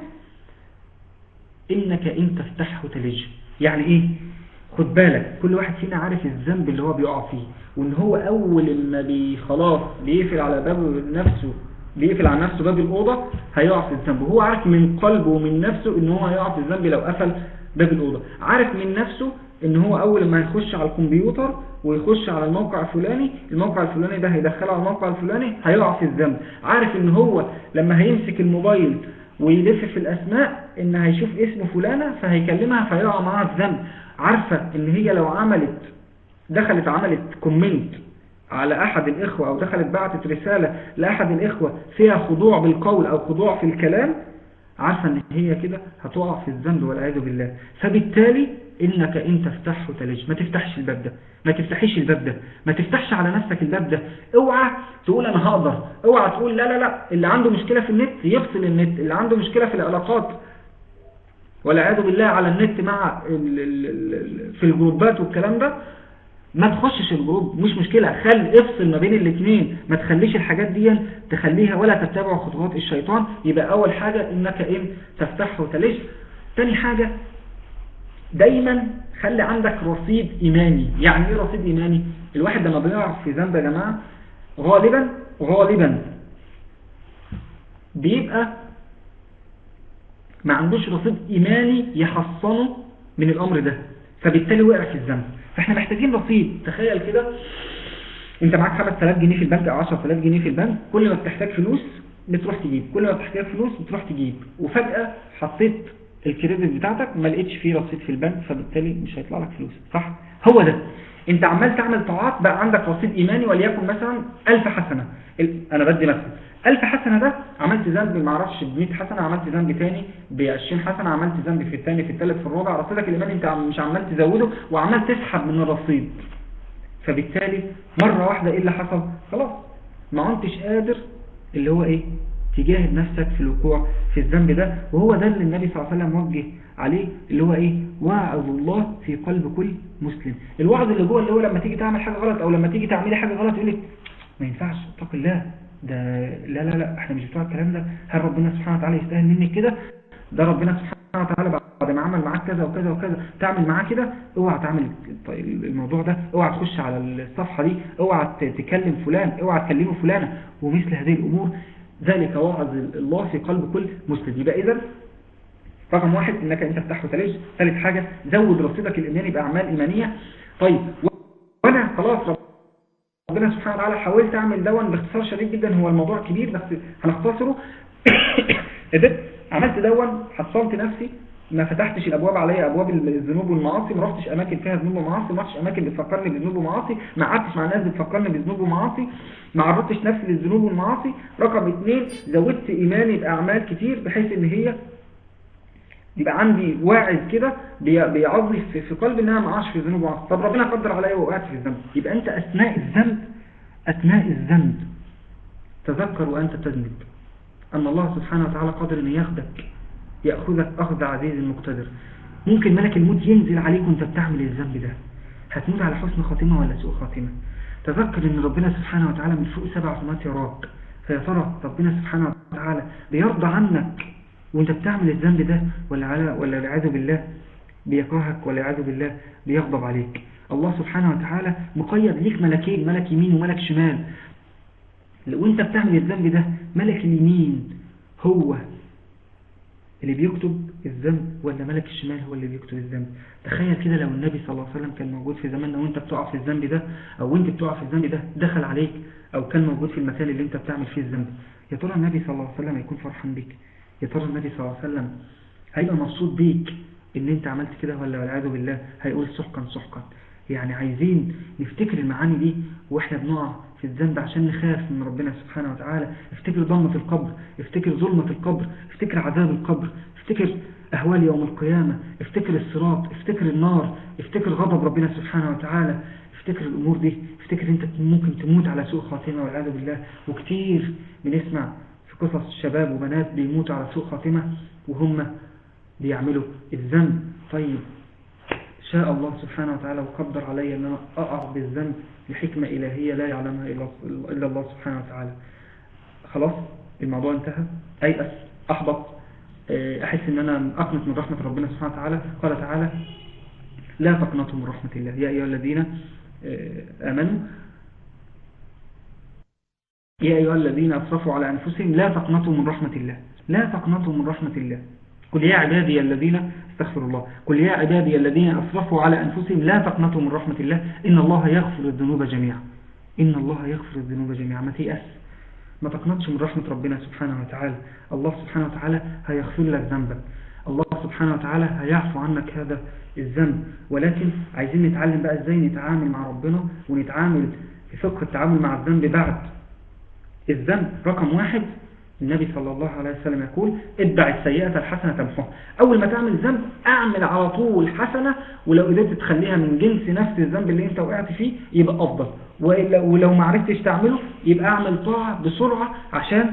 انك ان تفتحه تلج يعني ايه خد بالك كل واحد فينا عارف الذنب اللي هو بيقع فيه وان هو اول ما بي خلاص بيقفل على باب نفسه بيقفل على نفسه باب الأوضة هيقع في الذنب وهو عارف من قلبه ومن نفسه ان هو هيقع في الذنب لو قفل باب الأوضة عارف من نفسه ان هو اول ما يخش على الكمبيوتر ويخش على الموقع الفلاني الموقع الفلاني ده هيدخله على الموقع الفلاني هيقع في الذنب عارف ان هو لما هيمسك الموبايل ويلف في الاسماء ان هيشوف اسم فلانة فهيكلمها فيقع معاها الذنب عارفة ان هي لو عملت دخلت عملت كومنت على أحد الإخوة أو دخلت بعتت رسالة لأحد الإخوة فيها خضوع بالقول أو خضوع في الكلام عارفة أن هي كده هتقع في الذنب والعياذ بالله فبالتالي إنك إن تفتحه تلج ما تفتحش الباب ده ما تفتحيش الباب ده ما تفتحش على نفسك الباب ده اوعى تقول أنا هقدر اوعى تقول لا لا لا اللي عنده مشكلة في النت يفصل النت اللي عنده مشكلة في العلاقات والعياذ بالله على النت مع ال ال ال في الجروبات والكلام ده ما تخشش الجروب مش مشكلة خل افصل ما بين الاثنين ما تخليش الحاجات دي تخليها ولا تتبع خطوات الشيطان يبقى اول حاجة انك ان تفتحه وتلج تاني حاجة دايما خلي عندك رصيد ايماني يعني ايه رصيد ايماني الواحد لما بيقع في ذنب يا جماعة غالبا غالبا بيبقى ما عندوش رصيد ايماني يحصنه من الامر ده فبالتالي وقع في الذنب فاحنا محتاجين رصيد تخيل كده انت معاك 5000 جنيه في البنك او 10000 جنيه في البنك كل ما بتحتاج فلوس بتروح تجيب كل ما بتحتاج فلوس بتروح تجيب وفجأة حطيت الكريدت بتاعتك ما لقيتش فيه رصيد في البنك فبالتالي مش هيطلع لك فلوس صح هو ده انت عمال تعمل طاعات بقى عندك رصيد ايماني وليكن مثلا 1000 حسنة انا بدي مثلا 1000 حسنة ده عملت ذنب ما اعرفش ب 100 حسنة عملت ذنب تاني ب 20 حسنة عملت ذنب في الثاني في الثالث في الرابع رصيدك الايماني انت مش عمال تزوده وعمال تسحب من الرصيد فبالتالي مرة واحدة ايه اللي حصل خلاص ما انتش قادر اللي هو ايه تجاهد نفسك في الوقوع في الذنب ده وهو ده اللي النبي صلى الله عليه وسلم وجه عليه اللي هو ايه وعظ الله في قلب كل مسلم الوعظ اللي جوه اللي هو لما تيجي تعمل حاجة غلط او لما تيجي تعملي حاجة غلط يقول لك ما ينفعش اتق الله ده لا لا لا احنا مش بتوع الكلام ده هل ربنا سبحانه وتعالى يستاهل منك كده ده ربنا سبحانه وتعالى بعد ما عمل معاك كذا وكذا وكذا تعمل معاه كده اوعى تعمل الموضوع ده اوعى تخش على الصفحة دي اوعى تكلم فلان اوعى تكلمه فلانة ومثل هذه الامور ذلك وعظ الله في قلب كل مسلم يبقى اذا رقم واحد انك انت تفتح وتلج ثالث حاجة زود رصيدك الايماني باعمال ايمانية طيب وانا خلاص ربنا سبحانه وتعالى حاولت اعمل دون باختصار شديد جدا هو الموضوع كبير بس هنختصره قدرت عملت دون حصلت نفسي ما فتحتش الابواب عليا ابواب الذنوب والمعاصي ما رحتش اماكن فيها ذنوب ومعاصي ما رحتش اماكن بتفكرني بذنوب ومعاصي ما قعدتش مع ناس بتفكرني بذنوب ومعاصي ما عرضتش نفسي للذنوب والمعاصي رقم اثنين زودت ايماني باعمال كتير بحيث ان هي يبقى عندي واعظ كده بيعظني في, في قلبي ان انا ما اقعش في ذنوب ومعاصي طب ربنا قدر عليا وقعت في الذنب يبقى انت اثناء الذنب اثناء الذنب تذكر وانت تذنب ان الله سبحانه وتعالى قادر ان ياخدك يأخذك أخذ عزيز مقتدر ممكن ملك الموت ينزل عليك وانت بتعمل الذنب ده هتموت على حسن خاتمة ولا سوء خاتمة تذكر ان ربنا سبحانه وتعالى من فوق سبع سمات يراك فيا ترى ربنا سبحانه وتعالى بيرضى عنك وانت بتعمل الذنب ده ولا على ولا والعياذ بالله بيكرهك والعياذ بالله بيغضب عليك الله سبحانه وتعالى مقيد ليك ملكين ملك يمين وملك شمال وانت بتعمل الذنب ده ملك اليمين هو اللي بيكتب الذنب ولا ملك الشمال هو اللي بيكتب الذنب تخيل كده لو النبي صلى الله عليه وسلم كان موجود في زماننا وانت بتقع في الذنب ده او انت بتقع في الذنب ده دخل عليك او كان موجود في المكان اللي انت بتعمل فيه الذنب يا ترى النبي صلى الله عليه وسلم هيكون فرحان بيك يا ترى النبي صلى الله عليه وسلم هيبقى مبسوط بيك ان انت عملت كده ولا والعياذ بالله هيقول سحقا سحقا يعني عايزين نفتكر المعاني دي واحنا بنقع في الذنب عشان نخاف من ربنا سبحانه وتعالى افتكر ضلمة القبر افتكر ظلمة القبر افتكر عذاب القبر افتكر أهوال يوم القيامة افتكر الصراط افتكر النار افتكر غضب ربنا سبحانه وتعالى افتكر الأمور دي افتكر انت ممكن تموت على سوء خاتمة والعياذ بالله وكتير بنسمع في قصص شباب وبنات بيموتوا على سوء خاتمة وهم بيعملوا الذنب طيب شاء الله سبحانه وتعالى وقدر علي أن أنا أقع بالذنب لحكمة إلهية لا يعلمها إلا الله سبحانه وتعالى خلاص الموضوع انتهى أيأس أحبط أحس أن أنا أقنط من رحمة ربنا سبحانه وتعالى قال تعالى لا تقنطوا من رحمة الله يا أيها الذين آمنوا يا أيها الذين أسرفوا على أنفسهم لا تقنطوا من رحمة الله لا تقنطوا من رحمة الله قل يا عبادي الذين استغفر الله قل يا عبادي الذين أسرفوا على أنفسهم لا تقنطوا من رحمة الله إن الله يغفر الذنوب جميعا إن الله يغفر الذنوب جميعا ما تيأس ما تقنطش من رحمة ربنا سبحانه وتعالى الله سبحانه وتعالى هيغفر لك ذنبك الله سبحانه وتعالى هيعفو عنك هذا الذنب ولكن عايزين نتعلم بقى ازاي نتعامل مع ربنا ونتعامل في فقه التعامل مع الذنب بعد الذنب رقم واحد النبي صلى الله عليه وسلم يقول اتبع السيئة الحسنة تمحوها أول ما تعمل ذنب أعمل على طول حسنة ولو قدرت تخليها من جنس نفس الذنب اللي انت وقعت فيه يبقى أفضل ولو ما عرفتش تعمله يبقى أعمل طاعة بسرعة عشان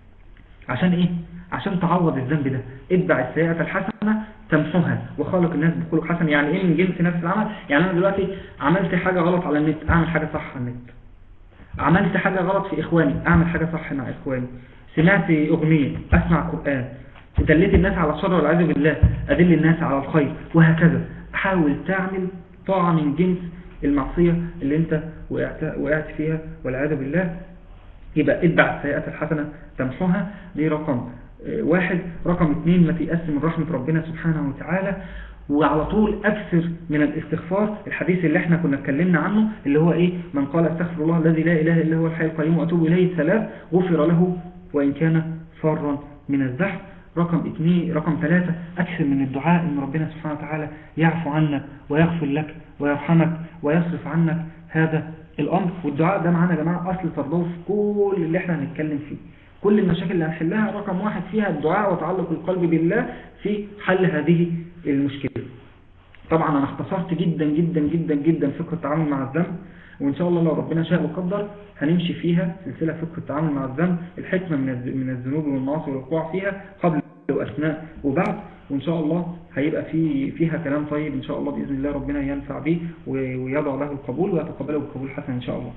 عشان إيه؟ عشان تعوض الذنب ده اتبع السيئة الحسنة تمحوها وخالق الناس بخلق حسن يعني ايه من جنس نفس العمل يعني انا دلوقتي عملت حاجة غلط على النت اعمل حاجة صح على النت عملت حاجة غلط في اخواني اعمل حاجة صح مع اخواني سمعت اغنية اسمع قرآن دليت الناس على الشر والعياذ بالله ادل الناس على الخير وهكذا حاول تعمل طاعة من جنس المعصية اللي انت وقعت, وقعت فيها والعياذ بالله يبقى اتبع السيئات الحسنة تمحوها دي رقم واحد رقم اثنين ما تيأس من رحمة ربنا سبحانه وتعالى وعلى طول أكثر من الاستغفار الحديث اللي احنا كنا اتكلمنا عنه اللي هو ايه من قال استغفر الله الذي لا إله إلا هو الحي القيوم وأتوب إليه ثلاث غفر له وإن كان فارا من الزحف رقم اثنين رقم ثلاثة أكثر من الدعاء إن ربنا سبحانه وتعالى يعفو عنك ويغفر لك ويرحمك ويصرف عنك هذا الأمر والدعاء ده معانا يا جماعة أصل ترضوه في كل اللي احنا هنتكلم فيه كل المشاكل اللي هنحلها رقم واحد فيها الدعاء وتعلق القلب بالله في حل هذه المشكلة طبعا أنا اختصرت جدا جدا جدا جدا فكرة التعامل مع الذنب وإن شاء الله لو ربنا شاء وقدر هنمشي فيها سلسلة فكرة التعامل مع الذنب الحكمة من الذنوب والمعاصي والوقوع فيها قبل وأثناء وبعد وإن شاء الله هيبقى في فيها كلام طيب إن شاء الله بإذن الله ربنا ينفع به ويضع له القبول ويتقبله بقبول حسن إن شاء الله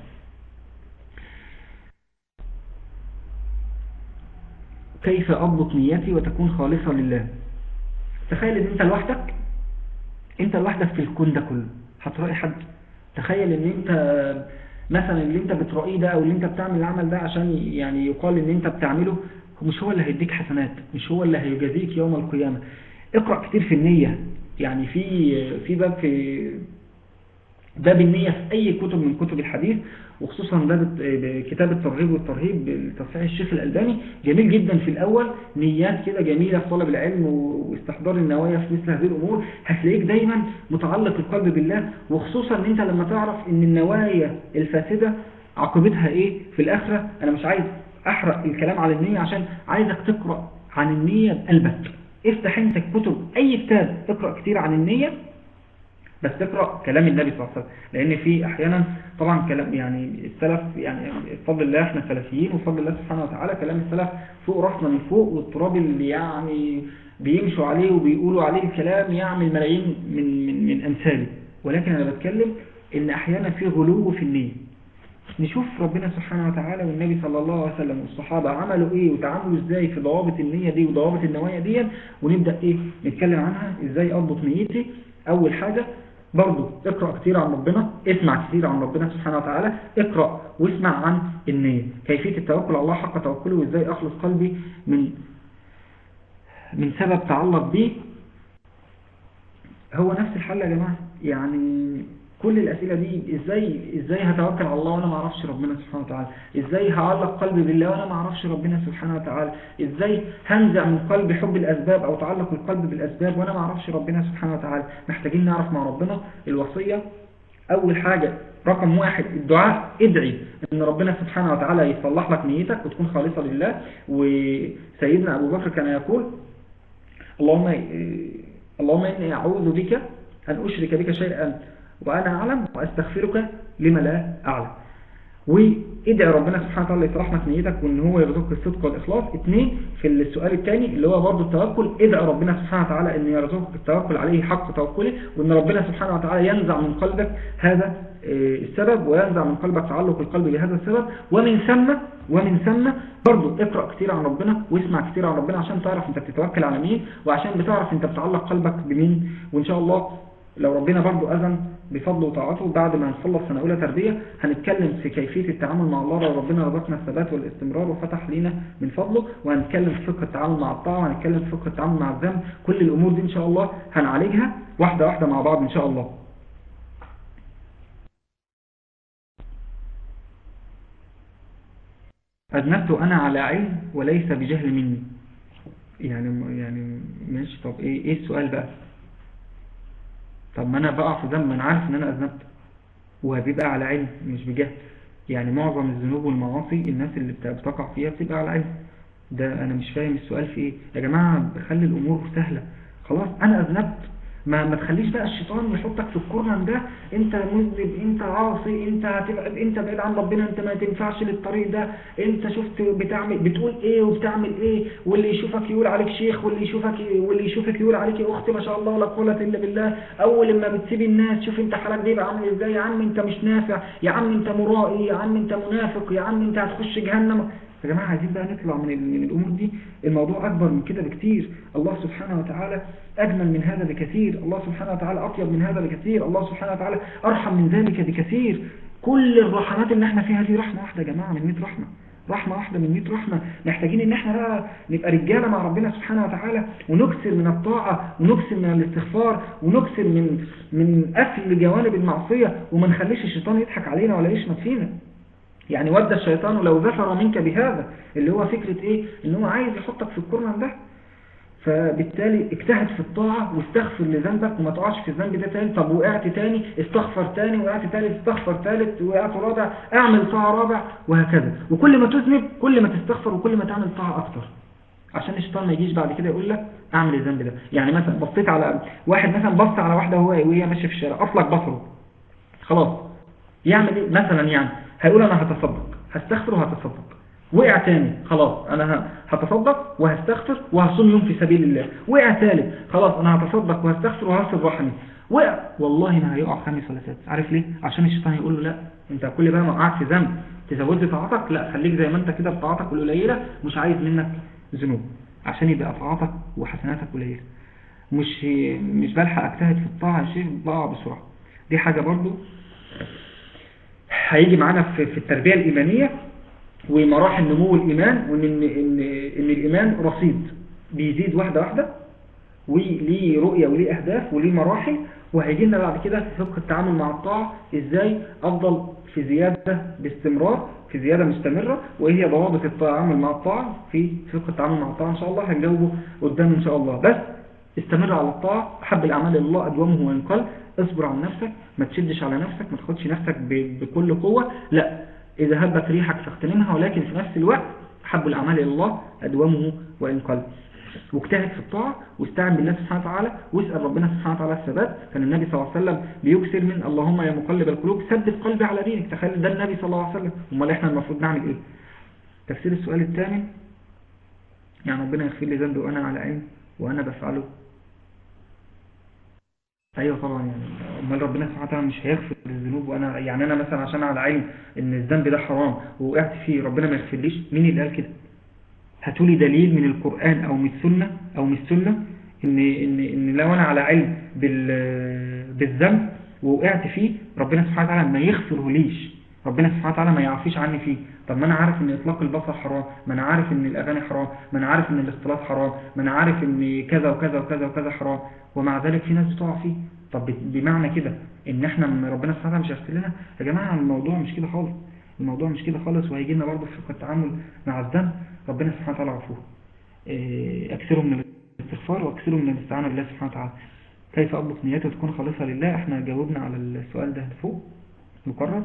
كيف أضبط نيتي وتكون خالصة لله تخيل ان انت لوحدك انت لوحدك في الكون ده كله هترأي حد تخيل ان انت مثلا اللي انت بترأيه ده او اللي انت بتعمل العمل ده عشان يعني يقال ان انت بتعمله مش هو اللي هيديك حسنات مش هو اللي هيجازيك يوم القيامة اقرأ كتير في النية يعني في في باب في باب النية في أي كتب من كتب الحديث وخصوصا باب كتاب الترغيب والترهيب لتصحيح الشيخ الألباني جميل جدا في الأول نيات كده جميلة في طلب العلم واستحضار النوايا في مثل هذه الأمور هتلاقيك دايما متعلق القلب بالله وخصوصا ان انت لما تعرف ان النوايا الفاسدة عاقبتها ايه في الآخرة انا مش عايز احرق الكلام على النية عشان عايزك تقرأ عن النية بقلبك افتح انت كتب اي كتاب اقرأ كتير عن النية بس تقرأ كلام النبي صلى الله عليه وسلم لأن في أحيانا طبعا كلام يعني السلف يعني بفضل الله احنا سلفيين وفضل الله سبحانه وتعالى كلام السلف فوق راسنا من فوق والتراب اللي يعني بيمشوا عليه وبيقولوا عليه الكلام يعمل ملايين من من من أمثاله ولكن أنا بتكلم إن أحيانا في غلو في النية نشوف ربنا سبحانه وتعالى والنبي صلى الله عليه وسلم والصحابة عملوا ايه وتعاملوا ازاي في ضوابط النية دي وضوابط النوايا دي ونبدأ ايه نتكلم عنها ازاي اضبط نيتي اول حاجة برضو اقرأ كتير عن ربنا اسمع كتير عن ربنا سبحانه وتعالى اقرأ واسمع عن النية كيفية التوكل على الله حق توكله وازاي اخلص قلبي من من سبب تعلق به هو نفس الحل يا جماعة يعني كل الأسئلة دي ازاي ازاي هتوكل على الله وانا ما اعرفش ربنا سبحانه وتعالى ازاي هعلق قلبي بالله وانا ما اعرفش ربنا سبحانه وتعالى ازاي هنزع من قلبي حب الاسباب او تعلق القلب بالاسباب وانا ما اعرفش ربنا سبحانه وتعالى محتاجين نعرف مع ربنا الوصية اول حاجة رقم واحد الدعاء ادعي ان ربنا سبحانه وتعالى يصلح لك نيتك وتكون خالصة لله وسيدنا ابو بكر كان يقول اللهم اللهم اني اعوذ بك ان اشرك بك شيئا وأنا أعلم وأستغفرك لما لا أعلم وادعي ربنا سبحانه وتعالى يصلح لك نيتك وان هو يرزقك الصدق والاخلاص اثنين في السؤال الثاني اللي هو برضه التوكل ادعي ربنا سبحانه وتعالى ان يرزقك التوكل عليه حق توكله وان ربنا سبحانه وتعالى ينزع من قلبك هذا السبب وينزع من قلبك تعلق القلب بهذا السبب ومن ثم ومن ثم برضه اقرأ كتير عن ربنا واسمع كتير عن ربنا عشان تعرف انت بتتوكل على مين وعشان بتعرف انت بتعلق قلبك بمين وان شاء الله لو ربنا برضه أذن بفضله وطاعته بعد ما نخلص سنة أولى تربية هنتكلم في كيفية التعامل مع الله لو ربنا رزقنا الثبات والاستمرار وفتح لينا من فضله وهنتكلم في فقه التعامل مع الطاعة وهنتكلم في فقه التعامل مع الذنب كل الأمور دي إن شاء الله هنعالجها واحدة واحدة مع بعض إن شاء الله أذنبت أنا على علم وليس بجهل مني يعني يعني ماشي طب إيه إيه السؤال بقى طب ما انا بقع في ذنب انا عارف ان انا اذنبت وبيبقى على علم مش بجهل يعني معظم الذنوب والمعاصي الناس اللي بتقع فيها بتبقى على علم ده انا مش فاهم السؤال في ايه يا جماعة بخلي الامور سهلة خلاص انا اذنبت ما ما تخليش بقى الشيطان يحطك في الكورنر ده انت مذنب انت عاصي انت هتبعد انت بعيد عن ربنا انت ما تنفعش للطريق ده انت شفت بتعمل بتقول ايه وبتعمل ايه واللي يشوفك يقول عليك شيخ واللي يشوفك واللي يشوفك يقول عليك يا اختي ما شاء الله ولا قوه الا بالله اول لما بتسيب الناس شوف انت حالك بيبقى عامل ازاي يا عم انت مش نافع يا عم انت مرائي يا عم انت منافق يا عم انت هتخش جهنم يا جماعة عايزين بقى نطلع من من الأمور دي الموضوع أكبر من كده بكتير الله سبحانه وتعالى أجمل من هذا بكثير الله سبحانه وتعالى أطيب من هذا بكثير الله سبحانه وتعالى أرحم من ذلك بكثير كل الرحمات اللي احنا فيها دي رحمة واحدة يا جماعة من 100 رحمة رحمة واحدة من 100 رحمة محتاجين ان احنا بقى نبقى رجالة مع ربنا سبحانه وتعالى ونكسر من الطاعة ونكسر من الاستغفار ونكسر من من قفل جوانب المعصية وما نخليش الشيطان يضحك علينا ولا يشمت فينا يعني ود الشيطان لو ذكر منك بهذا اللي هو فكرة ايه ان هو عايز يحطك في الكورنر ده فبالتالي اجتهد في الطاعة واستغفر لذنبك وما تقعش في الذنب ده تاني طب وقعت تاني استغفر تاني وقعت تالت استغفر تالت وقعت رابع اعمل طاعة رابع وهكذا وكل ما تذنب كل ما تستغفر وكل ما تعمل طاعة اكتر عشان الشيطان ما يجيش بعد كده يقول لك اعمل الذنب ده يعني مثلا بصيت على واحد مثلا بص على واحدة وهي ماشيه في الشارع اطلق بصره خلاص يعمل ايه مثلا يعني هيقول انا هتصدق هستغفر وهتصدق وقع تاني خلاص انا هتصدق وهستغفر وهصوم يوم في سبيل الله وقع ثالث خلاص انا هتصدق وهستغفر وهصل رحمي وقع والله ما هيقع خامس ولا سادس عارف ليه عشان الشيطان يقول له لا انت كل بقى ما وقعت في ذنب تزود طاعتك لا خليك زي ما انت كده بطاعتك القليله مش عايز منك ذنوب عشان يبقى طاعتك وحسناتك قليله مش مش بلحق اجتهد في الطاعه يا شيخ بقع بسرعه دي حاجه برضو هيجي معانا في في التربية الإيمانية ومراحل نمو الإيمان وإن إن إن, إن الإيمان رصيد بيزيد واحدة واحدة وليه رؤية وليه أهداف وليه مراحل وهيجي لنا بعد كده في فقه التعامل مع الطاعة إزاي أفضل في زيادة باستمرار في زيادة مستمرة وإيه هي ضوابط التعامل مع الطاعة في فقه التعامل مع الطاعة إن شاء الله هنجاوبه قدام إن شاء الله بس استمر على الطاعة أحب الأعمال إلى الله أدومه وإن قل اصبر على نفسك ما تشدش على نفسك ما تاخدش نفسك ب- بكل قوة لا إذا هبت ريحك فاغتنمها ولكن في نفس الوقت أحب الأعمال إلى الله أدومه وإن قل واجتهد في الطاعة واستعن بالله سبحانه وتعالى واسأل ربنا سبحانه وتعالى الثبات كان النبي صلى الله عليه وسلم بيكسر من اللهم يا مقلب القلوب ثبت قلبي على دينك تخيل ده النبي صلى الله عليه وسلم امال احنا المفروض نعمل ايه تفسير السؤال الثاني يعني ربنا يغفر لي ذنبي وانا على علم وانا بفعله ايوه طبعا يعني امال ربنا سبحانه وتعالى مش هيغفر الذنوب وانا يعني انا مثلا عشان على علم ان الذنب ده حرام ووقعت فيه ربنا ما يغفرليش مين اللي قال كده هاتولي دليل من القرآن او من السنة او من السنة ان ان ان لو انا على علم بال بالذنب ووقعت فيه ربنا سبحانه وتعالى ما يغفره ليش ربنا سبحانه وتعالى ما يعفيش عني فيه طب ما انا عارف ان اطلاق البصر حرام ما انا عارف ان الاغاني حرام ما انا عارف ان الاختلاط حرام ما انا عارف ان كذا وكذا وكذا وكذا حرام ومع ذلك في ناس بتقع فيه طب بمعنى كده ان احنا م- ربنا سبحانه وتعالى مش هيغفر لنا يا جماعه الموضوع مش كده خالص الموضوع مش كده خالص وهيجي لنا برضه في فقه التعامل مع الذنب ربنا سبحانه وتعالى غفور إيه، اكثروا من الاستغفار واكثروا من الاستعانه بالله سبحانه وتعالى كيف اضبط نيته تكون خالصه لله احنا جاوبنا على السؤال ده فوق مكرر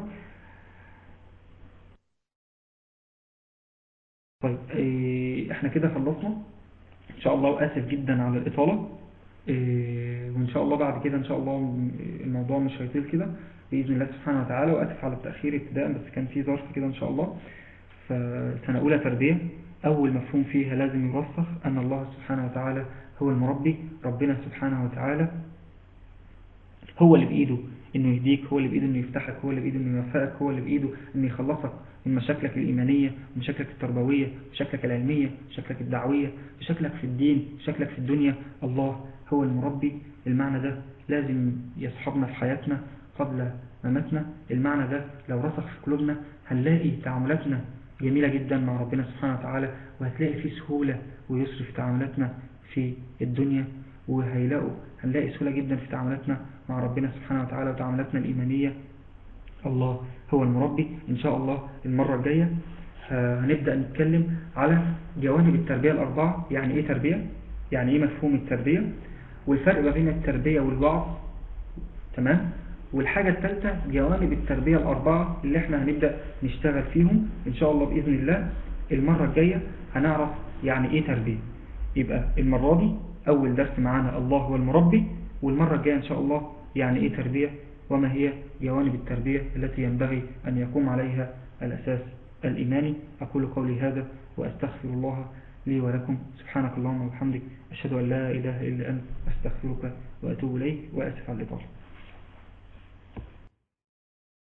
طيب إيه، احنا كده خلصنا ان شاء الله واسف جدا على الاطاله إيه، وان شاء الله بعد كده ان شاء الله م- الموضوع مش هيطيل كده باذن الله سبحانه وتعالى واسف على التاخير ابتداء بس كان في ظرف كده ان شاء الله فسنه اولى تربيه اول مفهوم فيها لازم يرسخ ان الله سبحانه وتعالى هو المربي ربنا سبحانه وتعالى هو اللي بإيده إنه يهديك هو اللي بإيده إنه يفتحك هو اللي بإيده إنه يوفقك هو اللي بإيده إنه يخلصك من مشاكلك الإيمانية ومشاكلك التربوية مشاكلك العلمية مشاكلك الدعوية مشاكلك في الدين مشاكلك في الدنيا الله هو المربي المعنى ده لازم يصحبنا في حياتنا قبل مماتنا المعنى ده لو رسخ في قلوبنا هنلاقي تعاملاتنا جميلة جدا مع ربنا سبحانه وتعالى وهتلاقي فيه سهولة ويسر في تعاملاتنا في الدنيا وهيلاقوا هنلاقي سهولة جدا في تعاملاتنا مع ربنا سبحانه وتعالى وتعاملاتنا الإيمانية الله هو المربي إن شاء الله المرة الجاية آه، هنبدأ نتكلم على جوانب التربية الأربعة يعني إيه تربية يعني إيه مفهوم التربية والفرق ما بين التربية والوعظ تمام والحاجة الثالثة جوانب التربية الأربعة اللي احنا هنبدأ نشتغل فيهم إن شاء الله بإذن الله المرة الجاية هنعرف يعني إيه تربية يبقى المرة دي أول درس معانا الله هو المربي والمرة الجاية إن شاء الله يعني إيه تربية وما هي جوانب التربية التي ينبغي أن يقوم عليها الأساس الإيماني أقول قولي هذا وأستغفر الله لي ولكم سبحانك اللهم وبحمدك أشهد أن لا إله إلا أنت أستغفرك وأتوب إليك وأسف على الإطالة